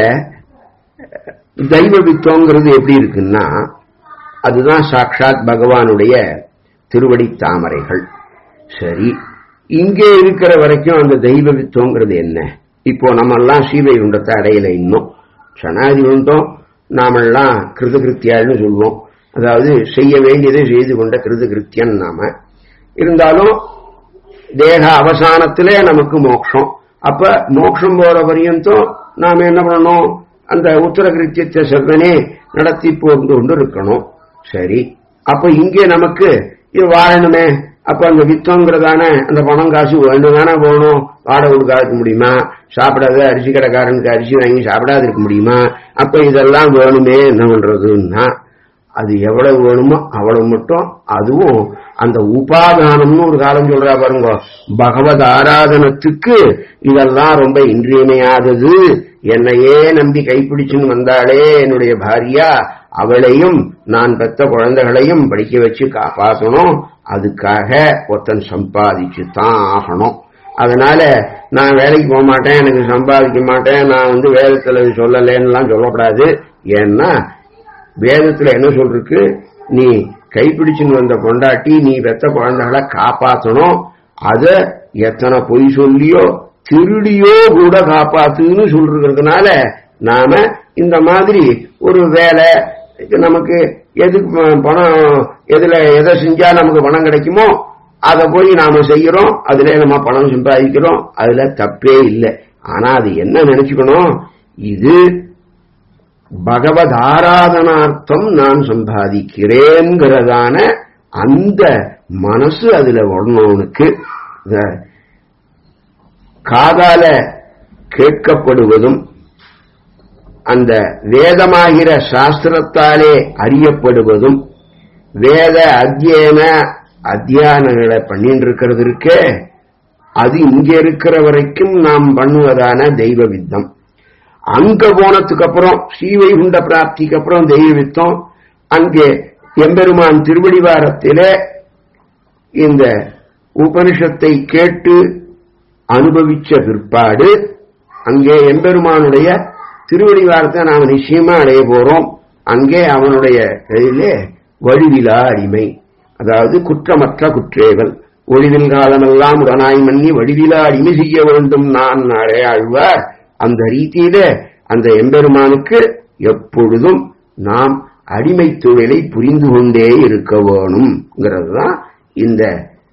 தெய்வ வித்தம்ங்கிறது எப்படி இருக்குன்னா அதுதான் சாட்சாத் பகவானுடைய திருவடி தாமரைகள் சரி இங்கே இருக்கிற வரைக்கும் அந்த தெய்வ வித்தம்ங்கிறது என்ன இப்போ நம்ம எல்லாம் ஸ்ரீவைகுண்டத்தை அடையல இன்னும் சனாதி குண்டம் நாமெல்லாம் கிருத கிருத்தியாள்னு சொல்லுவோம் அதாவது செய்ய வேண்டியதை செய்து கொண்ட கிருத கிருத்தியன் நாம இருந்தாலும் தேக அவசானத்திலே நமக்கு மோட்சம் அப்ப மோட்சம் போற பரியந்தம் நாம என்ன பண்ணணும் அந்த உத்தர கிருத்தியத்தை செவ்வனே நடத்தி போந்து கொண்டு இருக்கணும் சரி அப்ப இங்கே நமக்கு இது வாழணுமே அப்ப அந்த வித்தங்கிறதான அந்த பணம் காசு வேண்டும் தானே போகணும் வாடகை கொடுக்காத இருக்க முடியுமா சாப்பிடாத அரிசி கடைக்காரனுக்கு அரிசி வாங்கி சாப்பிடாத இருக்க முடியுமா அப்ப இதெல்லாம் வேணுமே என்ன பண்றதுன்னா அது எவ்வளவு வேணுமோ அவ்வளவு மட்டும் அதுவும் அந்த உபாதானம்னு ஒரு காலம் சொல்றா பாருங்க பகவத் ஆராதனத்துக்கு இதெல்லாம் ரொம்ப இன்றியமையாதது என்னையே நம்பி கைப்பிடிச்சுன்னு வந்தாளே என்னுடைய பாரியா அவளையும் நான் பெத்த குழந்தைகளையும் படிக்க வச்சு காப்பாற்றணும் அதுக்காக ஒருத்தன் சம்பாதிச்சு தான் ஆகணும் அதனால நான் வேலைக்கு போக மாட்டேன் எனக்கு சம்பாதிக்க மாட்டேன் நான் வந்து வேதத்துல சொல்லலேன்னுலாம் சொல்லக்கூடாது ஏன்னா வேதத்துல என்ன சொல்றதுக்கு நீ கைப்பிடிச்சுன்னு வந்த பொண்டாட்டி நீ வெத்த குழந்தைகளை காப்பாற்றணும் அத எத்தனை பொய் சொல்லியோ திருடியோ கூட காப்பாத்துன்னு சொல்றதுனால நாம இந்த மாதிரி ஒரு வேலை நமக்கு எதுக்கு பணம் எதுல எதை செஞ்சா நமக்கு பணம் கிடைக்குமோ அதை போய் நாம செய்யறோம் அதுல நம்ம பணம் சம்பாதிக்கிறோம் அதுல தப்பே இல்லை ஆனா அது என்ன நினைச்சுக்கணும் இது பகவத் ஆராதனார்த்தம் நான் சம்பாதிக்கிறேங்கிறதான அந்த மனசு அதுல வரணும்னுக்கு காதால கேட்கப்படுவதும் அந்த வேதமாகிற சாஸ்திரத்தாலே அறியப்படுவதும் வேத அத்தியன அத்தியானங்களை பண்ணிட்டு இருக்கிறது இருக்கே அது இங்க இருக்கிற வரைக்கும் நாம் பண்ணுவதான தெய்வ வித்தம் அங்க போனதுக்கு அப்புறம் ஸ்ரீவைகுண்ட பிராப்திக்கு அப்புறம் தெய்வ வித்தம் அங்கே எம்பெருமான் திருவடிவாரத்திலே இந்த உபனிஷத்தை கேட்டு அனுபவிச்ச பிற்பாடு அங்கே எம்பெருமானுடைய திருவடிவாரத்தை நாம் நிச்சயமா அடைய போறோம் அங்கே அவனுடைய கையிலே வழுவிலா அடிமை அதாவது குற்றமற்ற குற்றேவல் ஒளிவில் காலமெல்லாம் உடனாய் மன்னி வடிவிலா அடிமை செய்ய வேண்டும் நான் நாளே ஆழ்வார் அந்த ரீதியில அந்த எம்பெருமானுக்கு எப்பொழுதும் நாம் அடிமை தொழிலை புரிந்து கொண்டே இருக்க வேணும்ங்கிறதுதான் இந்த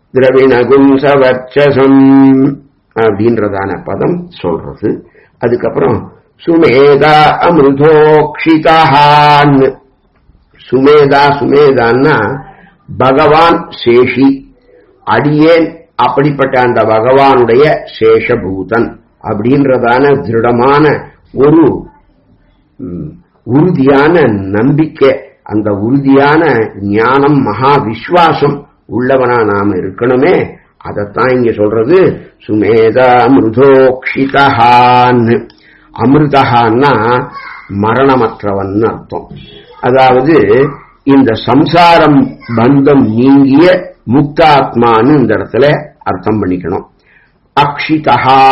திரவிணகும்சவர்ச்சசம் அப்படின்றதான பதம் சொல்றது அதுக்கப்புறம் சுமேதா அமிர்தோக்ஷிதான் சுமேதா சுமேதான்னா பகவான் சேஷி அடியேன் அப்படிப்பட்ட அந்த பகவானுடைய சேஷபூதன் அப்படின்றதான திருடமான ஒரு ம், உறுதியான நம்பிக்கை அந்த உறுதியான ஞானம் மகா விஸ்வாசம் உள்ளவனா நாம இருக்கணுமே அதைத்தான் இங்க சொல்றது சுமேதா அமிர்தோக்ஷிதான் அமிர்தகான்னா மரணமற்றவன் அர்த்தம் அதாவது இந்த சம்சாரம் பந்தம் நீங்கிய முக்தாத்மான்னு இந்த இடத்துல அர்த்தம் பண்ணிக்கணும் அக்ஷிதா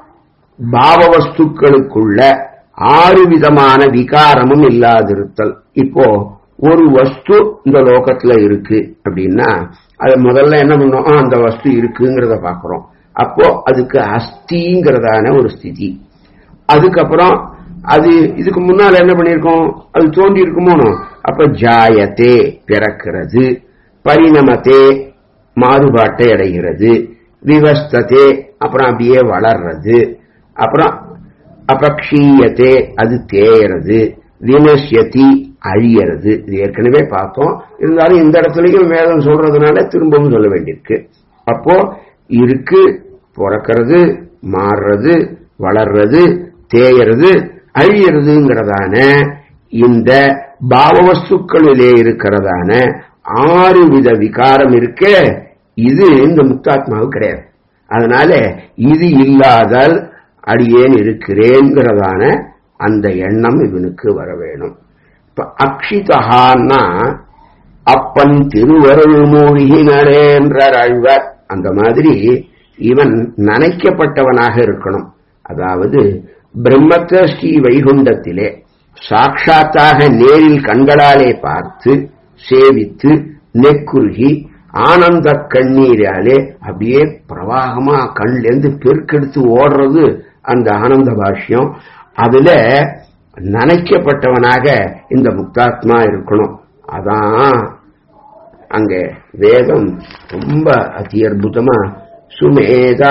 பாவவஸ்துக்களுக்குள்ள ஆறு விதமான விகாரமும் இல்லாதிருத்தல் இப்போ ஒரு வஸ்து இந்த லோகத்துல இருக்கு அப்படின்னா அது முதல்ல என்ன பண்ணோம் ஆ, அந்த வஸ்து இருக்குங்கிறத பாக்குறோம் அப்போ அதுக்கு அஸ்திங்கிறதான ஒரு ஸ்திதி அதுக்கப்புறம் அது இதுக்கு முன்னால என்ன பண்ணிருக்கோம் அது தோண்டி இருக்குமோனோ அப்ப ஜாயத்தே பிறக்கிறது பரிணமத்தே மாறுபாட்டை அடைகிறது விவஸ்ததே அப்புறம் அப்படியே வளர்றது அப்புறம் அபக்ஷீயத்தே அது தேயறது வினஷ்யதி அழியறது இது ஏற்கனவே பார்த்தோம் இருந்தாலும் இந்த இடத்துலயும் வேதம் சொல்றதுனால திரும்பவும் சொல்ல வேண்டியிருக்கு அப்போ இருக்கு பிறக்கிறது மாறுறது வளர்றது தேயறது அழியறதுங்கிறதான இந்த பாவவஸ்துக்களிலே இருக்கிறதான ஆறு வித விகாரம் இருக்க இது இந்த முக்தாத்மாவுக்கு கிடையாது அதனால இது இல்லாதால் அடியேன் இருக்கிறேங்கிறதான அந்த எண்ணம் இவனுக்கு வர வேணும் இப்ப அக்ஷிதகான்னா அப்பன் திருவருள் மூழ்கினரே என்றார் ஆழ்வார் அந்த மாதிரி இவன் நனைக்கப்பட்டவனாக இருக்கணும் அதாவது பிரம்மத்த ஸ்ரீ வைகுண்டத்திலே சாட்சாத்தாக நேரில் கண்களாலே பார்த்து சேவித்து நெக்குருகி ஆனந்த கண்ணீராலே அப்படியே பிரவாகமா கண்லேருந்து பெருக்கெடுத்து ஓடுறது அந்த ஆனந்த பாஷ்யம் அதுல நனைக்கப்பட்டவனாக இந்த முக்தாத்மா இருக்கணும் அதான் அங்க வேதம் ரொம்ப அதி அற்புதமா சுமேதா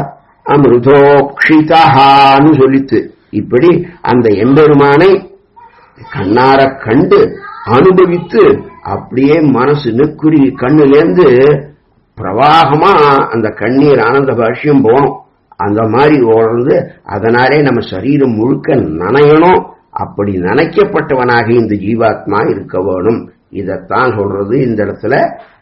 அமிர்தோக்ஷிதான்னு சொல்லித்து இப்படி அந்த எம்பெருமானை கண்ணார கண்டு அனுபவித்து அப்படியே மனசு நெக்குறி கண்ணுலேருந்து பிரவாகமா அந்த கண்ணீர் ஆனந்த பாஷ்யம் போகணும் அந்த மாதிரி ஓடுறது அதனாலே நம்ம சரீரம் முழுக்க நனையணும் அப்படி நனைக்கப்பட்டவனாக இந்த ஜீவாத்மா இருக்க வேணும் இதைத்தான் சொல்றது இந்த இடத்துல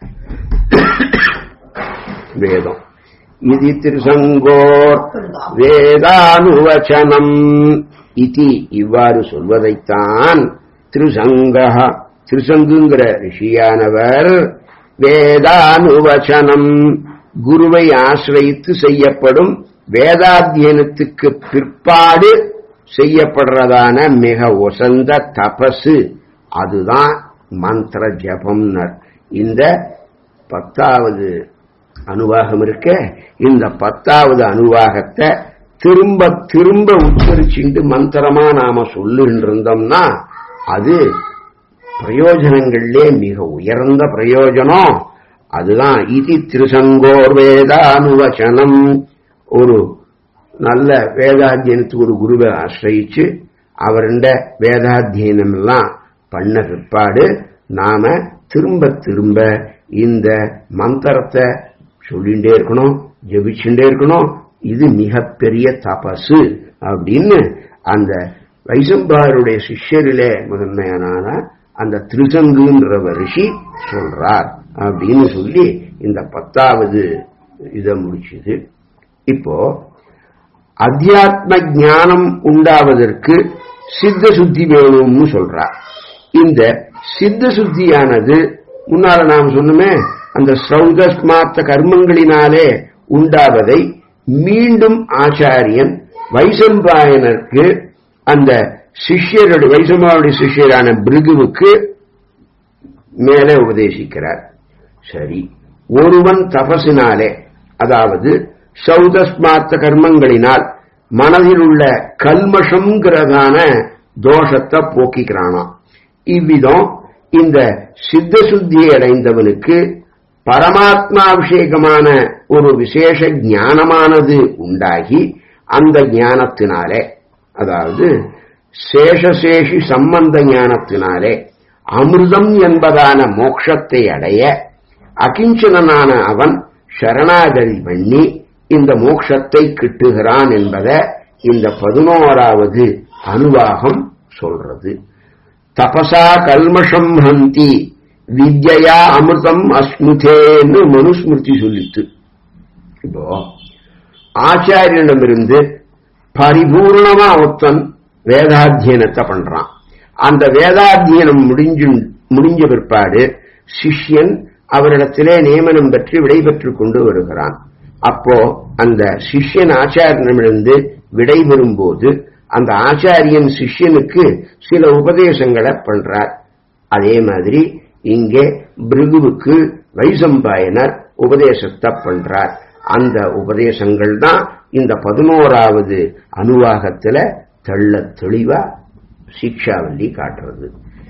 வேதம் இது திருசங்கோர் வேதானுவச்சனம் இதி இவ்வாறு சொல்வதைத்தான் திருசங்கா திருசங்குங்கிற ரிஷியானவர் வேதானுவச்சனம் குருவை ஆசிரயித்து செய்யப்படும் வேதாத்தியனத்துக்கு பிற்பாடு செய்யப்படுறதான மிக உசந்த தபசு அதுதான் மந்திர ஜபம்னர் இந்த பத்தாவது அனுவாகம் இருக்க இந்த பத்தாவது அனுவாகத்தை திரும்ப திரும்ப உச்சரிச்சுட்டு மந்திரமா நாம சொல்லுன்னு இருந்தோம்னா அது பிரயோஜனங்கள்லே மிக உயர்ந்த பிரயோஜனம் அதுதான் இதி திருசங்கோர் வேதானுவச்சனம் ஒரு நல்ல வேதாத்தியனத்துக்கு ஒரு குருவை ஆசிரயிச்சு அவருண்ட வேதாத்தியனம் எல்லாம் பண்ண பிற்பாடு நாம திரும்ப திரும்ப இந்த மந்திரத்தை சொல்லிண்டே இருக்கணும் ஜெபிச்சுட்டே இருக்கணும் இது மிகப்பெரிய தபசு அப்படின்னு அந்த வைசம்பாருடைய சிஷ்யரிலே முதன்மையான அந்த திருசங்குன்ற ரிஷி சொல்றார் அப்படின்னு சொல்லி இந்த பத்தாவது இதை முடிச்சுது இப்போ அத்தியாத்ம ஞானம் உண்டாவதற்கு சித்த சுத்தி வேணும்னு சொல்றார் இந்த சித்த சுத்தியானது முன்னால நாம் சொன்னோமே அந்த சௌதஸ்மாத்த கர்மங்களினாலே உண்டாவதை மீண்டும் ஆச்சாரியன் வைசம்பாயனருக்கு அந்த சிஷ்யருடைய வைசம்பாவுடைய சிஷ்யரான பிருகுவுக்கு மேலே உபதேசிக்கிறார் சரி ஒருவன் தபசினாலே அதாவது சௌதஸ்மாத்த கர்மங்களினால் மனதில் உள்ள கல்மஷம்ங்கிறதான தோஷத்தை போக்கிக்கிறானாம் இவ்விதம் இந்த சித்த சுத்தியை அடைந்தவனுக்கு பரமாத்மாபிஷேகமான ஒரு விசேஷ ஞானமானது உண்டாகி அந்த ஞானத்தினாலே அதாவது சேஷசேஷி சம்பந்த ஞானத்தினாலே அமிர்தம் என்பதான மோட்சத்தை அடைய அகிஞ்சனான அவன் சரணாகதி பண்ணி இந்த மோட்சத்தை கிட்டுகிறான் என்பதை இந்த பதினோராவது அனுவாகம் சொல்றது தபசா கல்மஷம் ஹந்தி வித்யா அமிர்தம் அஸ்முதேன்னு மனுஸ்மிருதி சொல்லித்து இப்போ ஆச்சாரியனிடமிருந்து பரிபூர்ணமா ஒருத்தன் வேதாத்தியனத்தை பண்றான் அந்த வேதாத்தியனம் முடிஞ்சு முடிஞ்ச பிற்பாடு சிஷ்யன் அவரிடத்திலே நியமனம் பெற்று விடைபெற்றுக் கொண்டு வருகிறான் அப்போ அந்த சிஷ்யன் ஆச்சாரியனிடமிருந்து விடைபெறும் போது அந்த ஆச்சாரியன் சிஷ்யனுக்கு சில உபதேசங்களை பண்றார் அதே மாதிரி இங்கே பிருகுவுக்கு வைசம்பாயனர் உபதேசத்தை பண்றார் அந்த உபதேசங்கள் தான் இந்த பதினோராவது அனுவாகத்துல தெள்ள தெளிவா சிக்ஷாவல்லி காட்டுறது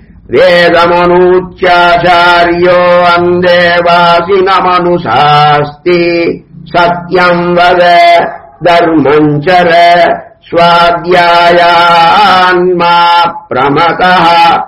வேதமனூச்சாச்சாரியோ அந்தேவாசினமனுசாஸ்தி சத்யம் வத தர்மஞ்சர स्वाध्यायान्मा प्रमतः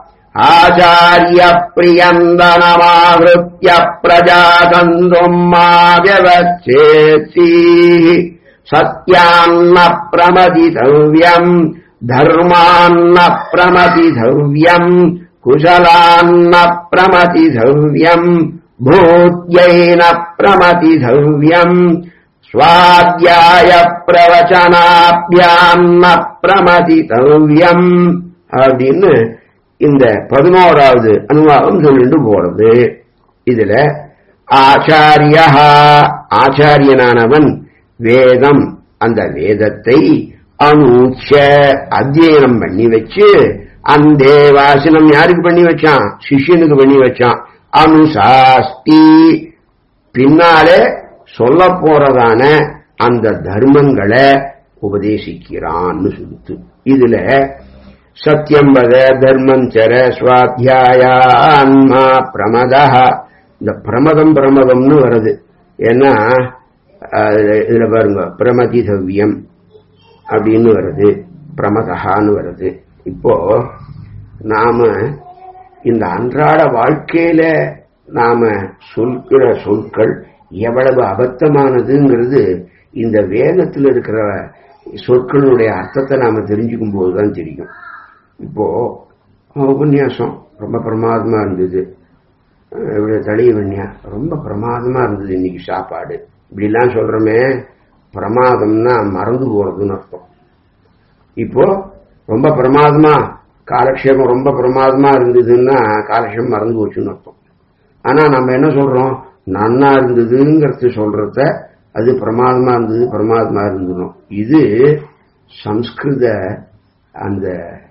आचार्यप्रियन्दनमाहृत्य प्रजातन्तुम् मा व्यवच्छेत्सीः सत्यान्न प्रमदितव्यम् धर्मान्न प्रमतिधव्यम् कुशलान्न प्रमतिधव्यम् भूत्यैन प्रमतिधव्यम् சுவாத்தியாய பிரவச்சனாபியான்ன பிரமதித்தவ்யம் அப்படின்னு இந்த பதினோராவது அனுவாகம் சொல்லிட்டு போறது இதுல ஆச்சாரிய ஆச்சாரியனானவன் வேதம் அந்த வேதத்தை அனூச்ச அத்தியனம் பண்ணி வச்சு அந்த வாசனம் யாருக்கு பண்ணி வச்சான் சிஷ்யனுக்கு பண்ணி வச்சான் அனுசாஸ்தி பின்னாலே சொல்ல போறதான அந்த தர்மங்களை உபதேசிக்கிறான்னு சொல்லுத்து இதுல சத்தியம்பத தர்மஞ்சர சுவாத்தியாயான்மா பிரமதா இந்த பிரமதம் பிரமதம்னு வருது ஏன்னா இதுல பாருங்க பிரமதிதவ்யம் அப்படின்னு வருது பிரமதகான்னு வருது இப்போ நாம இந்த அன்றாட வாழ்க்கையில நாம சொல்கிற சொற்கள் எவ்வளவு அபத்தமானதுங்கிறது இந்த வேதத்தில் இருக்கிற சொற்களுடைய அர்த்தத்தை நாம தெரிஞ்சுக்கும் போதுதான் தெரியும் இப்போ உபன்யாசம் ரொம்ப பிரமாதமா இருந்தது தளியவன்யா ரொம்ப பிரமாதமா இருந்தது இன்னைக்கு சாப்பாடு இப்படிலாம் சொல்றோமே பிரமாதம்னா மறந்து போறதுன்னு அர்த்தம் இப்போ ரொம்ப பிரமாதமா காலக்ஷேபம் ரொம்ப பிரமாதமா இருந்ததுன்னா காலக்ஷேபம் மறந்து போச்சுன்னு அர்த்தம் ஆனா நம்ம என்ன சொல்றோம் நன்னா இருந்ததுங்கிறது சொல்றத அது பிரமாதமா இருந்தது பிரமாதமா இருந்ததும் இது சம்ஸ்கிருத அந்த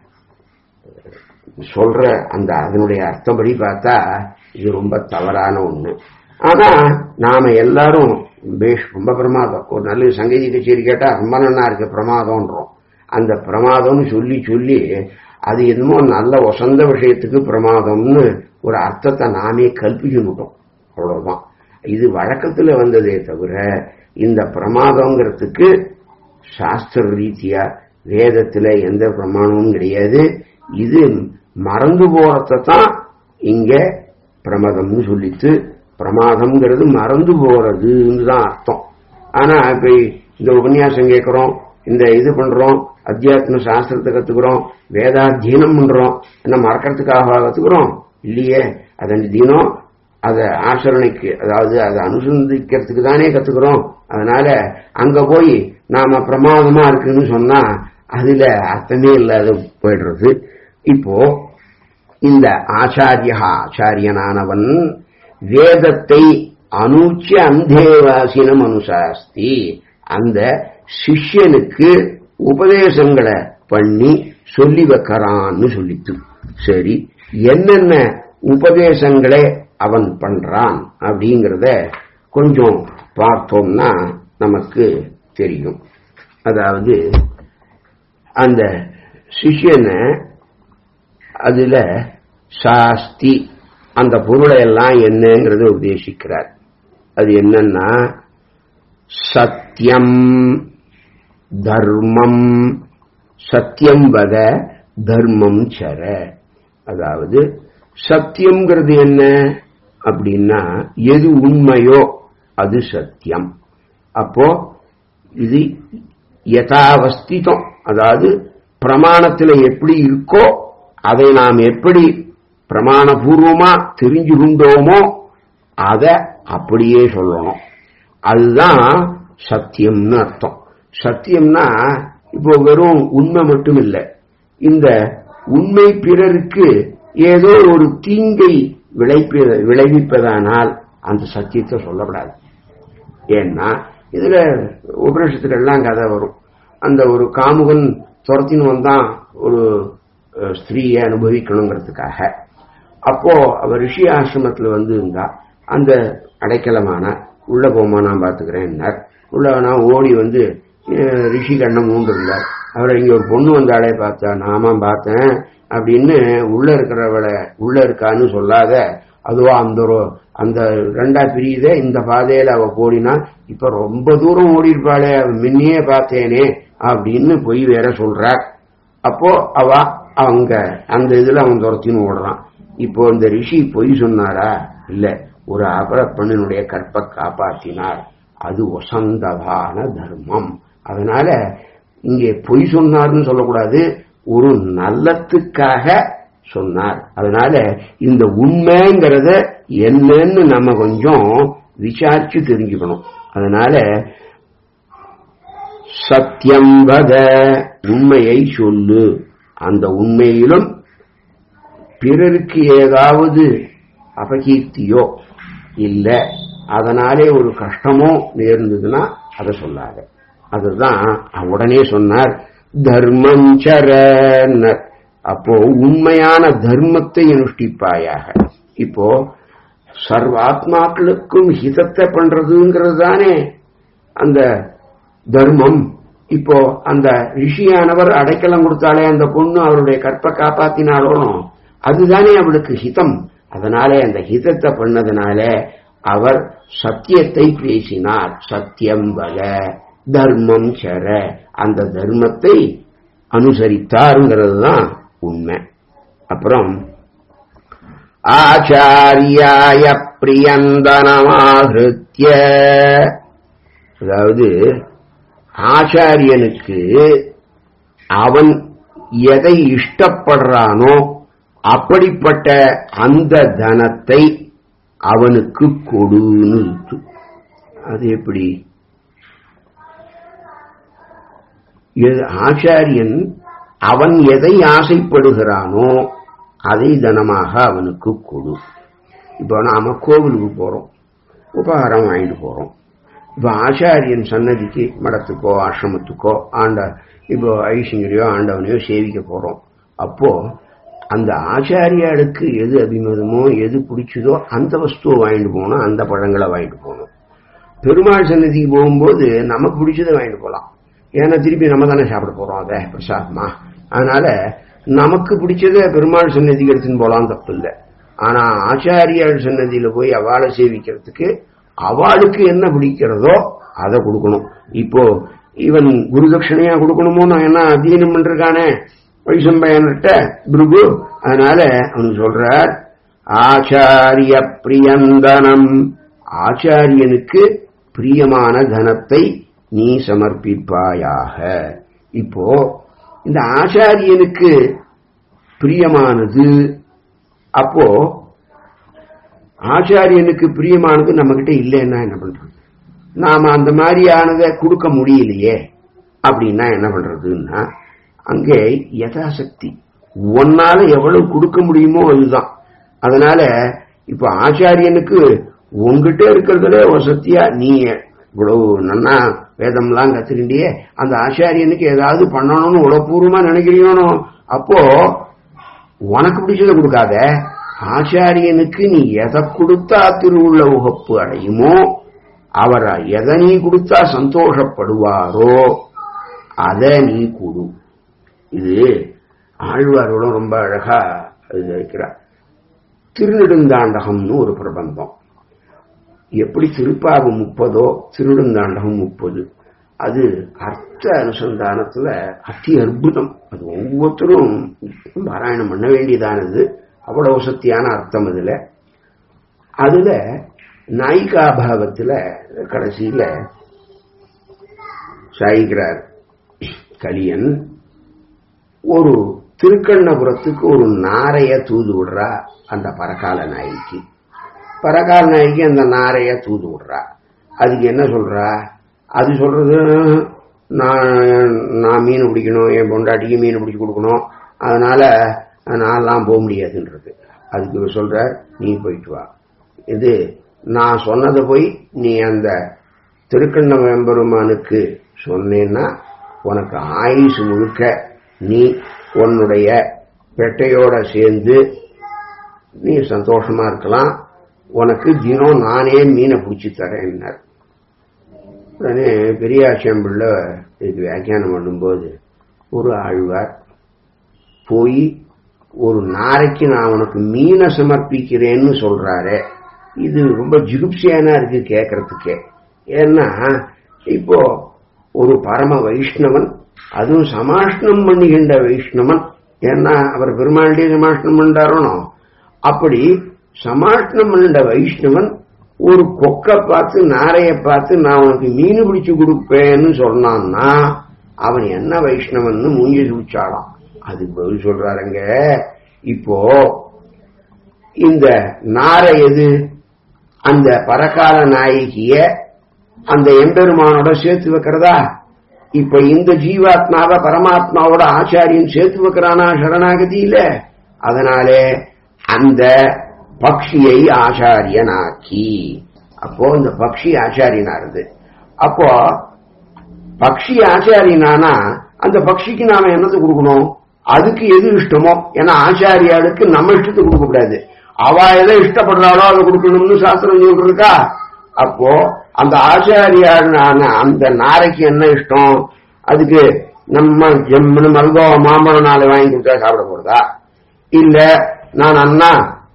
சொல்ற அந்த அதனுடைய அர்த்தப்படி பார்த்தா இது ரொம்ப தவறான ஒண்ணு ஆனா நாம எல்லாரும் பேஷ் ரொம்ப பிரமாதம் ஒரு நல்ல சங்கீத கச்சேரி கேட்டா ரொம்ப நன்னா இருக்கு பிரமாதம்ன்றோம் அந்த பிரமாதம்னு சொல்லி சொல்லி அது என்னமோ நல்ல வசந்த விஷயத்துக்கு பிரமாதம்னு ஒரு அர்த்தத்தை நாமே கல்பிச்சுட்டோம் அவ்வளவுதான் இது வழக்கத்துல வந்ததே தவிர இந்த பிரமாதங்கிறதுக்கு சாஸ்திர ரீதியா வேதத்துல எந்த பிரமாணமும் கிடையாது இது மறந்து போறதான் இங்க பிரமதம்னு சொல்லித்து பிரமாதம்ங்கிறது மறந்து போறதுன்னு தான் அர்த்தம் ஆனா இப்ப இந்த உபன்யாசம் கேட்கிறோம் இந்த இது பண்றோம் அத்தியாத்ம சாஸ்திரத்தை கத்துக்கிறோம் வேதாத்தியனம் பண்றோம் என்ன மறக்கிறதுக்காக கத்துக்கிறோம் இல்லையே அதன் தினம் அதை ஆசரணைக்கு அதாவது அதை அனுசந்திக்கிறதுக்கு தானே கத்துக்கிறோம் அதனால அங்க போய் நாம பிரமாதமா இருக்குன்னு சொன்னா அதுல அர்த்தமே இல்லாத போயிடுறது இப்போ இந்த ஆச்சாரிய ஆச்சாரியனானவன் வேதத்தை அனூச்ச அந்தேவாசினம் அனுசாஸ்தி அந்த சிஷ்யனுக்கு உபதேசங்களை பண்ணி சொல்லி வைக்கிறான்னு சொல்லித்து சரி என்னென்ன உபதேசங்களை அவன் பண்றான் அப்படிங்கிறத கொஞ்சம் பார்த்தோம்னா நமக்கு தெரியும் அதாவது அந்த சிஷ்யனை அதுல சாஸ்தி அந்த பொருளை எல்லாம் என்னங்கிறத உபதேசிக்கிறார் அது என்னன்னா சத்தியம் தர்மம் சத்தியம் வத தர்மம் சர அதாவது சத்தியம்ங்கிறது என்ன அப்படின்னா எது உண்மையோ அது சத்தியம் அப்போ இது யதாவஸ்திதம் அதாவது பிரமாணத்தில் எப்படி இருக்கோ அதை நாம் எப்படி பிரமாணபூர்வமா தெரிஞ்சுகின்றோமோ அதை அப்படியே சொல்லணும் அதுதான் சத்தியம்னு அர்த்தம் சத்தியம்னா இப்போ வெறும் உண்மை மட்டும் இல்லை இந்த உண்மை பிறருக்கு ஏதோ ஒரு தீங்கை விளைப்ப விளைவிப்பதானால் அந்த சத்தியத்தை சொல்லப்படாது ஏன்னா இதுல உபநிஷத்துல எல்லாம் கதை வரும் அந்த ஒரு காமுகன் துரத்தின்னு வந்தான் ஒரு அஹ், ஸ்திரீயை அனுபவிக்கணுங்கிறதுக்காக அப்போ அவர் ரிஷி ஆசிரமத்துல வந்து இருந்தா அந்த அடைக்கலமான உள்ள போமா நான் பாத்துக்கிறேன் உள்ள நான் ஓடி வந்து அஹ், ரிஷி கண்ணம் மூண்டு இருந்தார் அவரை இங்க ஒரு பொண்ணு வந்தாலே பார்த்தா நாம பார்த்தேன் அப்படின்னு உள்ள இருக்கிறவளை உள்ள இருக்கான்னு சொல்லாத அதுவா அந்த ஒரு- அந்த ரெண்டா பிரியுதே இந்த பாதையில அவ போடினா இப்ப ரொம்ப தூரம் ஓடி இருப்பாளே அவ முன்னையே பார்த்தேனே அப்படின்னு பொய் வேற சொல்றார் அப்போ அவ அவங்க அந்த இதுல அவன் துரத்தின்னு ஓடுறான் இப்போ இந்த ரிஷி பொய் சொன்னாரா இல்ல ஒரு அபர பெண்ணினுடைய கற்பை காப்பாற்றினார் அது வசந்ததான தர்மம் அதனால இங்கே பொய் சொன்னார்னு சொல்லக்கூடாது ஒரு நல்லத்துக்காக சொன்னார் அதனால இந்த உண்மைங்கிறத என்னன்னு நம்ம கொஞ்சம் விசாரிச்சு தெரிஞ்சுக்கணும் அதனால சத்தியம் வத உண்மையை சொல்லு அந்த உண்மையிலும் பிறருக்கு ஏதாவது அபகீர்த்தியோ இல்ல அதனாலே ஒரு கஷ்டமோ நேர்ந்ததுன்னா அதை சொல்லாத அதுதான் உடனே சொன்னார் தர்மம் சரன்னர் அப்போ உண்மையான தர்மத்தை அனுஷ்டிப்பாயாக இப்போ சர்வாத்மாக்களுக்கும் ஹிதத்தை பண்றதுங்கிறது தானே அந்த தர்மம் இப்போ அந்த ரிஷியானவர் அடைக்கலம் கொடுத்தாலே அந்த பொண்ணு அவருடைய கற்பை காப்பாத்தினாலும் அதுதானே அவளுக்கு ஹிதம் அதனாலே அந்த ஹிதத்தை பண்ணதுனால அவர் சத்தியத்தை பேசினார் சத்தியம் வல தர்மம் சர அந்த தர்மத்தை அனுசரித்தாருங்கிறது தான் உண்மை அப்புறம் ஆச்சாரியாய பிரியந்தனமாகிருத்திய அதாவது ஆச்சாரியனுக்கு அவன் எதை இஷ்டப்படுறானோ அப்படிப்பட்ட அந்த தனத்தை அவனுக்கு கொடுன்னு இருக்கு. அது எப்படி எது- ஆச்சாரியன் அவன் எதை ஆசைப்படுகிறானோ அதை தனமாக அவனுக்கு கொடு இப்போ நாம கோவிலுக்கு போறோம் உபகாரம் வாங்கிட்டு போறோம் இப்போ ஆச்சாரியன் சன்னதிக்கு மடத்துக்கோ ஆசிரமத்துக்கோ ஆண்ட இப்போ ஐசிங்கரையோ ஆண்டவனையோ சேவிக்க போறோம் அப்போ அந்த ஆச்சாரியாளுக்கு எது அபிமதமோ எது பிடிச்சதோ அந்த வஸ்துவை வாங்கிட்டு போகணும் அந்த பழங்களை வாங்கிட்டு போகணும் பெருமாள் சன்னதிக்கு போகும்போது நமக்கு பிடிச்சதை வாங்கிட்டு போகலாம் ஏன்னா திருப்பி நம்ம தானே சாப்பிட போறோம் அதை பிரசாதமா அதனால நமக்கு பிடிச்சதை பெருமாள் சன்னதிக்கு எடுத்துன்னு போகலாம் தப்பு இல்லை ஆனா ஆச்சாரியாள் சன்னதியில போய் அவளை சேவிக்கிறதுக்கு அவளுக்கு என்ன பிடிக்கிறதோ அதை கொடுக்கணும் இப்போ இவன் குருதட்சணையா கொடுக்கணுமோ நான் என்ன அத்தியனம் பண்றானே வைசம்பயன்கிட்ட பிருகு அதனால அவன் சொல்றார் ஆச்சாரிய பிரியந்தனம் ஆச்சாரியனுக்கு பிரியமான தனத்தை நீ சமர்ப்பிப்பாயாக இப்போ இந்த ஆச்சாரியனுக்கு பிரியமானது அப்போ ஆச்சாரியனுக்கு பிரியமானது நம்ம கிட்ட இல்லைன்னா என்ன பண்றது நாம அந்த மாதிரியானதை கொடுக்க முடியலையே அப்படின்னா என்ன பண்றதுன்னா அங்கே யதாசக்தி ஒன்னால எவ்வளவு கொடுக்க முடியுமோ அதுதான் அதனால இப்ப ஆச்சாரியனுக்கு உங்ககிட்ட இருக்கிறதுல வசதியா நீ இவ்வளவு நன்னா வேதம்லாம் கத்துக்கிண்டியே அந்த ஆச்சாரியனுக்கு ஏதாவது பண்ணணும்னு உளப்பூர்வமா நினைக்கிறியோனோ அப்போ உனக்கு பிடிச்சதை கொடுக்காத ஆச்சாரியனுக்கு நீ எதை கொடுத்தா திருவுள்ள உகப்பு அடையுமோ அவர் எதை நீ கொடுத்தா சந்தோஷப்படுவாரோ அதை நீ கொடு இது ஆழ்வாரோட ரொம்ப அழகா இது வைக்கிறார் திருநெடுந்தாண்டகம்னு ஒரு பிரபந்தம் எப்படி திருப்பாவு முப்பதோ திருநெடுந்தாண்டகம் முப்பது அது அர்த்த அனுசந்தானத்துல அத்தி அற்புதம் அது ஒவ்வொருத்தரும் பாராயணம் பண்ண வேண்டியதானது அவ்வளவு சக்தியான அர்த்தம் அதுல அதுல நாயிகாபாவத்துல கடைசியில சாய்கிறார் கலியன் ஒரு திருக்கண்ணபுரத்துக்கு ஒரு நாரைய தூது விடுறா அந்த பரகால நாய்க்கு பரகால நாய்க்கு அந்த நாரைய தூது விடுறா அதுக்கு என்ன சொல்றா அது சொல்றது நான் நான் மீன் பிடிக்கணும் என் பொண்டாட்டிக்கு மீன் பிடிச்சி கொடுக்கணும் அதனால நான்லாம் போக முடியாதுன்றது அதுக்கு சொல்ற நீ போயிட்டு வா இது நான் சொன்னதை போய் நீ அந்த திருக்கண்ண வெம்பெருமானுக்கு சொன்னேன்னா உனக்கு ஆயுசு முழுக்க நீ உன்னுடைய பெட்டையோட சேர்ந்து நீ சந்தோஷமா இருக்கலாம் உனக்கு தினம் நானே மீனை பிடிச்சி தரேன்னார் உடனே பெரியாட்சியம் பிள்ளை இதுக்கு வியாக்கியானம் பண்ணும்போது ஒரு ஆழ்வார் போய் ஒரு நாளைக்கு நான் உனக்கு மீனை சமர்ப்பிக்கிறேன்னு சொல்றாரே இது ரொம்ப ஜிகுப்சியானா இருக்கு கேட்கறதுக்கே ஏன்னா இப்போ ஒரு பரம வைஷ்ணவன் அதுவும் சமாஷ்ணம் பண்ணுகின்ற வைஷ்ணவன் ஏன்னா அவர் பெருமாளுடைய சமாஷ்ணம் பண்ணாரோனோ அப்படி சமாஷ்ணம் பண்ணுகின்ற வைஷ்ணவன் ஒரு கொக்கை பார்த்து நாரைய பார்த்து நான் உனக்கு மீன் பிடிச்சு கொடுப்பேன்னு சொன்னான்னா அவன் என்ன வைஷ்ணவன் மூஞ்சி சுடிச்சாலாம் அதுக்கு பதில் சொல்றாருங்க இப்போ இந்த நாரை எது அந்த பரகால நாயகிய அந்த எம்பெருமானோட சேர்த்து வைக்கிறதா இப்ப இந்த ஜீவாத்மாவை பரமாத்மாவோட ஆச்சாரியன் சேர்த்து வைக்கிறானா சரணாகதியில அதனாலே அந்த பக்ஷியை ஆச்சாரியனாக்கி அப்போ இந்த பக்ஷி ஆச்சாரியனாருது அப்போ பக்ஷி ஆச்சாரியனானா அந்த பக்ஷிக்கு நாம என்னத்தை கொடுக்கணும் அதுக்கு எது இஷ்டமோ ஏன்னா ஆச்சாரியாளுக்கு நம்ம இஷ்டத்துக்கு கொடுக்க கூடாது அவ எதை இஷ்டப்படுறாளோ அதை கொடுக்கணும்னு சாஸ்திரம் சொல்லிருக்கா அப்போ அந்த ஆச்சாரியான அந்த நாரைக்கு என்ன இஷ்டம் அதுக்கு நம்ம ஜம்முன்னு மல்கோ மாம்பழம் நாளை வாங்கி கொடுத்தா சாப்பிட போறதா இல்ல நான் அண்ணா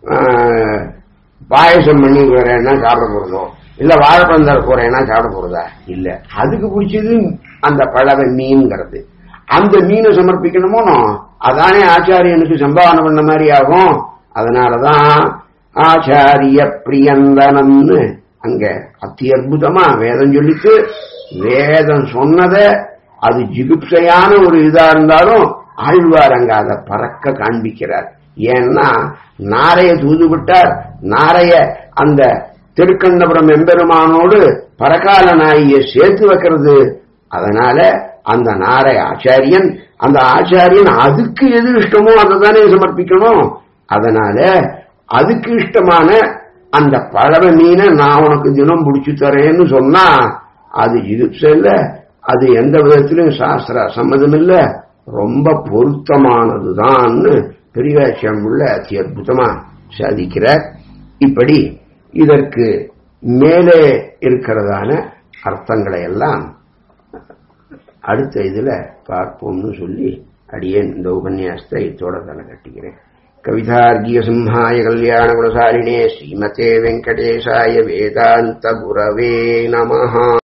பாயசம் பண்ணி வரேன்னா சாப்பிட போறதோ இல்ல வாழைப்பழம் தர போறேன்னா சாப்பிட போறதா இல்ல அதுக்கு பிடிச்சது அந்த பழவ மீன்கிறது அந்த மீனை சமர்ப்பிக்கணுமோ அதானே ஆச்சாரியனுக்கு சம்பாவனை பண்ண மாதிரி ஆகும் அதனாலதான் ஆச்சாரிய பிரியந்தனம்னு அங்க அத்தி அற்புதமா வேதம் சொல்லிட்டு வேதம் சொன்னத அது ஜிகுப்சையான ஒரு இதா இருந்தாலும் ஆழ்வார் அங்க அதை பறக்க காண்பிக்கிறார் ஏன்னா நாரைய தூது விட்டார் நாரைய அந்த திருக்கண்டபுரம் எம்பெருமானோடு பரகால நாயை சேர்த்து வைக்கிறது அதனால அந்த நாரை ஆச்சாரியன் அந்த ஆச்சாரியன் அதுக்கு எது இஷ்டமோ அதை தானே சமர்ப்பிக்கணும் அதனால அதுக்கு இஷ்டமான அந்த பழவ மீனை நான் உனக்கு தினம் பிடிச்சு தரேன்னு சொன்னா அது ஜிகிப்ச இல்ல அது எந்த விதத்திலும் சாஸ்திர சம்மதம் இல்ல ரொம்ப பொருத்தமானதுதான்னு பெரியவாட்சியம் உள்ள அதி அற்புதமா சாதிக்கிறார் இப்படி இதற்கு மேலே இருக்கிறதான அர்த்தங்களை எல்லாம் அடுத்த இதுல பார்ப்போம்னு சொல்லி அடியேன் இந்த உபன்யாசத்தை இத்தோட தலை கட்டிக்கிறேன் கவிதார்கிய சிம்ஹாய கல்யாண குணசாலினே ஸ்ரீமதே வெங்கடேசாய வேதாந்த குரவே நமஹா